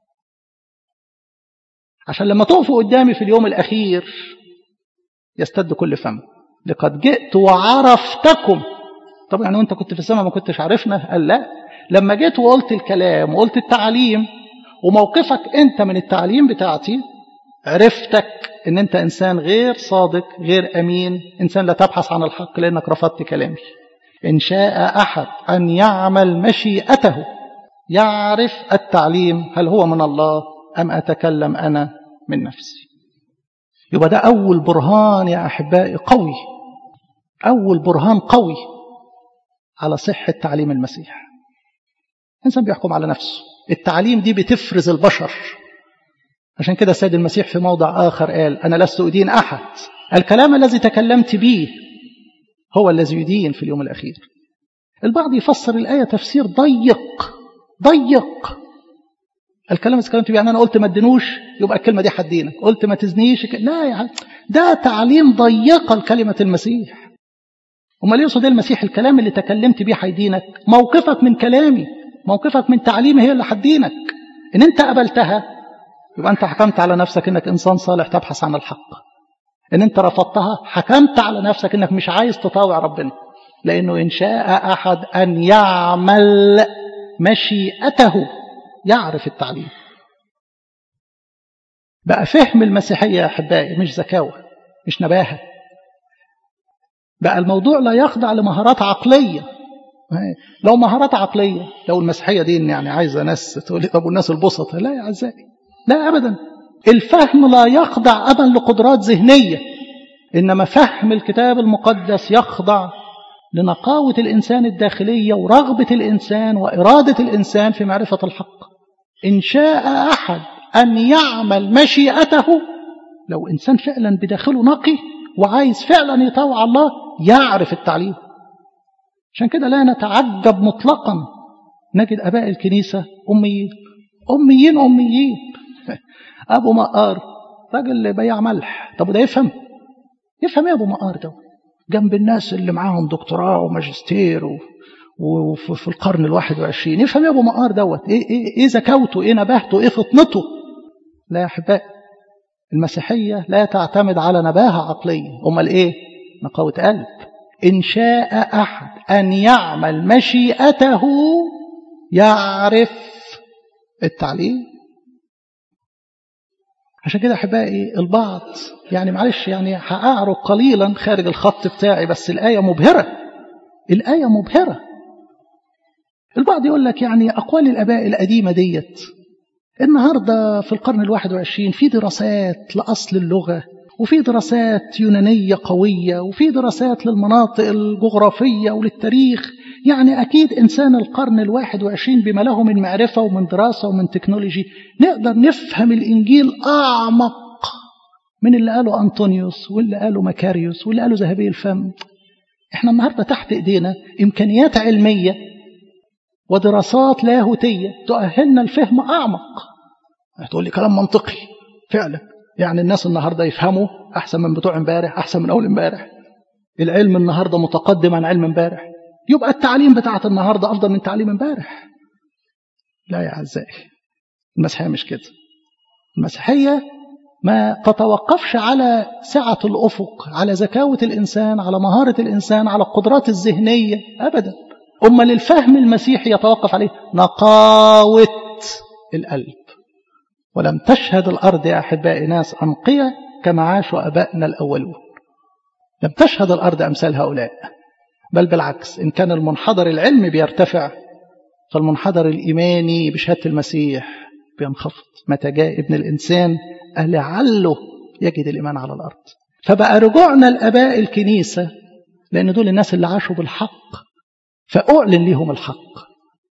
عشان لما تقفوا قدامي في اليوم الأخير يستد كل فم لقد جئت وعرفتكم طب يعني وانت كنت في السماء ما كنتش عارفنا قال لا لما جيت وقلت الكلام وقلت التعليم وموقفك انت من التعليم بتاعتي عرفتك ان انت انسان غير صادق غير امين انسان لا تبحث عن الحق لانك رفضت كلامي ان شاء احد ان يعمل مشيئته يعرف التعليم هل هو من الله ام اتكلم انا من نفسي يبقى ده اول برهان يا احبائي قوي اول برهان قوي على صحه تعليم المسيح انسان بيحكم على نفسه التعليم دي بتفرز البشر عشان كده السيد المسيح في موضع آخر قال أنا لست أدين أحد الكلام الذي تكلمت به هو الذي يدين في اليوم الأخير البعض يفسر الآية تفسير ضيق ضيق الكلام اللي تكلمت به يعني أنا قلت ما تدينوش يبقى الكلمة دي حدينك قلت ما تزنيش لا يا يعني ده تعليم ضيقة لكلمة المسيح امال يقصد المسيح الكلام اللي تكلمت بيه هيدينك موقفك من كلامي موقفك من تعليمي هي اللي هتدينك ان انت قبلتها يبقى أنت حكمت على نفسك أنك إنسان صالح تبحث عن الحق إن أنت رفضتها حكمت على نفسك أنك مش عايز تطاوع ربنا لأنه إن شاء أحد أن يعمل مشيئته يعرف التعليم بقى فهم المسيحية يا أحبائي مش زكاوة مش نباهة بقى الموضوع لا يخضع لمهارات عقلية لو مهارات عقلية لو المسيحية دي يعني عايزة ناس تقول لي طب والناس البسطة لا يا أعزائي لا أبدا الفهم لا يخضع أبدا لقدرات ذهنية إنما فهم الكتاب المقدس يخضع لنقاوة الإنسان الداخلية ورغبة الإنسان وإرادة الإنسان في معرفة الحق إن شاء أحد أن يعمل مشيئته لو إنسان فعلا بداخله نقي وعايز فعلا يطوع الله يعرف التعليم عشان كده لا نتعجب مطلقا نجد أباء الكنيسة أميين أميين أميين أبو مقار راجل بياع ملح طب وده يفهم يفهم ايه أبو مقار ده جنب الناس اللي معاهم دكتوراه وماجستير و... وفي القرن الواحد وعشرين يفهم ايه أبو مقار دوت إيه, إيه, إيه زكاوته إيه نباهته إيه فطنته لا يا أحبائي المسيحية لا تعتمد على نباهة عقلية أمال إيه نقاوة قلب إن شاء أحد أن يعمل مشيئته يعرف التعليم عشان كده أحبائي البعض يعني معلش يعني هأعرض قليلا خارج الخط بتاعي بس الآية مبهرة الآية مبهرة البعض يقول لك يعني أقوال الآباء القديمة ديت النهاردة في القرن الواحد وعشرين في دراسات لأصل اللغة وفي دراسات يونانية قوية وفي دراسات للمناطق الجغرافية وللتاريخ يعني أكيد إنسان القرن الواحد وعشرين بما له من معرفة ومن دراسة ومن تكنولوجي نقدر نفهم الإنجيل أعمق من اللي قاله أنطونيوس واللي قاله مكاريوس واللي قاله ذهبي الفم احنا النهاردة تحت إيدينا إمكانيات علمية ودراسات لاهوتية تؤهلنا الفهم أعمق هتقول لي كلام منطقي فعلا يعني الناس النهاردة يفهموا أحسن من بتوع امبارح أحسن من أول امبارح العلم النهاردة متقدم عن علم امبارح يبقى التعليم بتاعت النهاردة أفضل من تعليم امبارح لا يا أعزائي المسيحية مش كده المسيحية ما تتوقفش على سعة الأفق على زكاوة الإنسان على مهارة الإنسان على القدرات الذهنية أبدا أما للفهم المسيحي يتوقف عليه نقاوة القلب ولم تشهد الأرض يا أحبائي ناس أنقية كما عاشوا أبائنا الأولون لم تشهد الأرض أمثال هؤلاء بل بالعكس إن كان المنحدر العلمي بيرتفع فالمنحدر الإيماني بشهادة المسيح بينخفض متى جاء ابن الإنسان لعله يجد الإيمان على الأرض فبقى رجوعنا لأباء الكنيسة لأن دول الناس اللي عاشوا بالحق فأعلن لهم الحق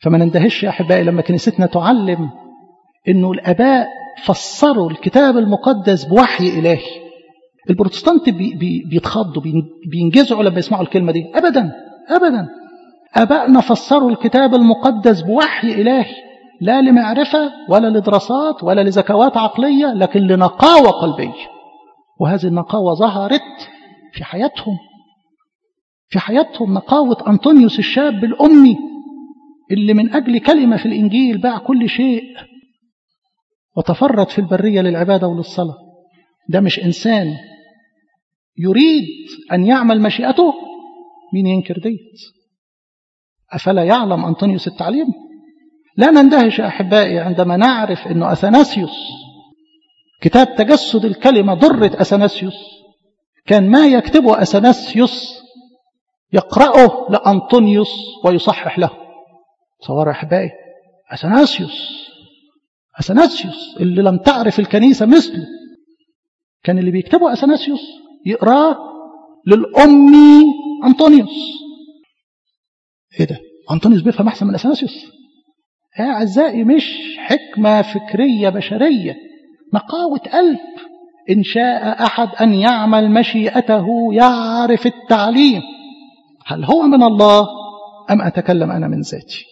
فما نندهش يا أحبائي لما كنيستنا تعلم أنه الآباء فسروا الكتاب المقدس بوحي إلهي البروتستانت بي بي بيتخضوا بينجزعوا لما يسمعوا الكلمة دي أبدا أبدا أبائنا فسروا الكتاب المقدس بوحي إلهي لا لمعرفة ولا لدراسات ولا لزكوات عقلية لكن لنقاوة قلبية وهذه النقاوة ظهرت في حياتهم في حياتهم نقاوة أنطونيوس الشاب الأمي اللي من أجل كلمة في الإنجيل باع كل شيء وتفرد في البرية للعبادة وللصلاة ده مش إنسان يريد أن يعمل مشيئته مين ينكر ديت أفلا يعلم أنطونيوس التعليم لا نندهش أحبائي عندما نعرف أنه أثناسيوس كتاب تجسد الكلمة ضرة أثناسيوس كان ما يكتبه أثناسيوس يقرأه لأنطونيوس ويصحح له صور أحبائي أثناسيوس أثناسيوس اللي لم تعرف الكنيسة مثله كان اللي بيكتبه أثناسيوس يقراه للأمي أنطونيوس إيه ده أنطونيوس بيفهم أحسن من أثناسيوس يا أعزائي مش حكمة فكرية بشرية نقاوة قلب إن شاء أحد أن يعمل مشيئته يعرف التعليم هل هو من الله أم أتكلم أنا من ذاتي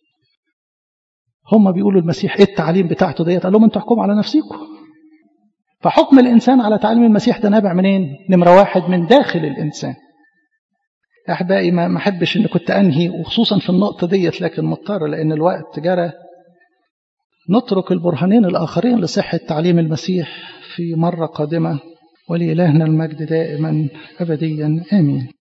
هم بيقولوا المسيح إيه التعليم بتاعته ديت قال لهم أنتوا احكموا على نفسكم فحكم الإنسان على تعليم المسيح ده نابع منين نمرة واحد من داخل الإنسان أحبائي ما أحبش إن كنت أنهي وخصوصا في النقطة ديت لكن مضطر لأن الوقت جرى نترك البرهانين الآخرين لصحة تعليم المسيح في مرة قادمة ولإلهنا المجد دائما أبديا آمين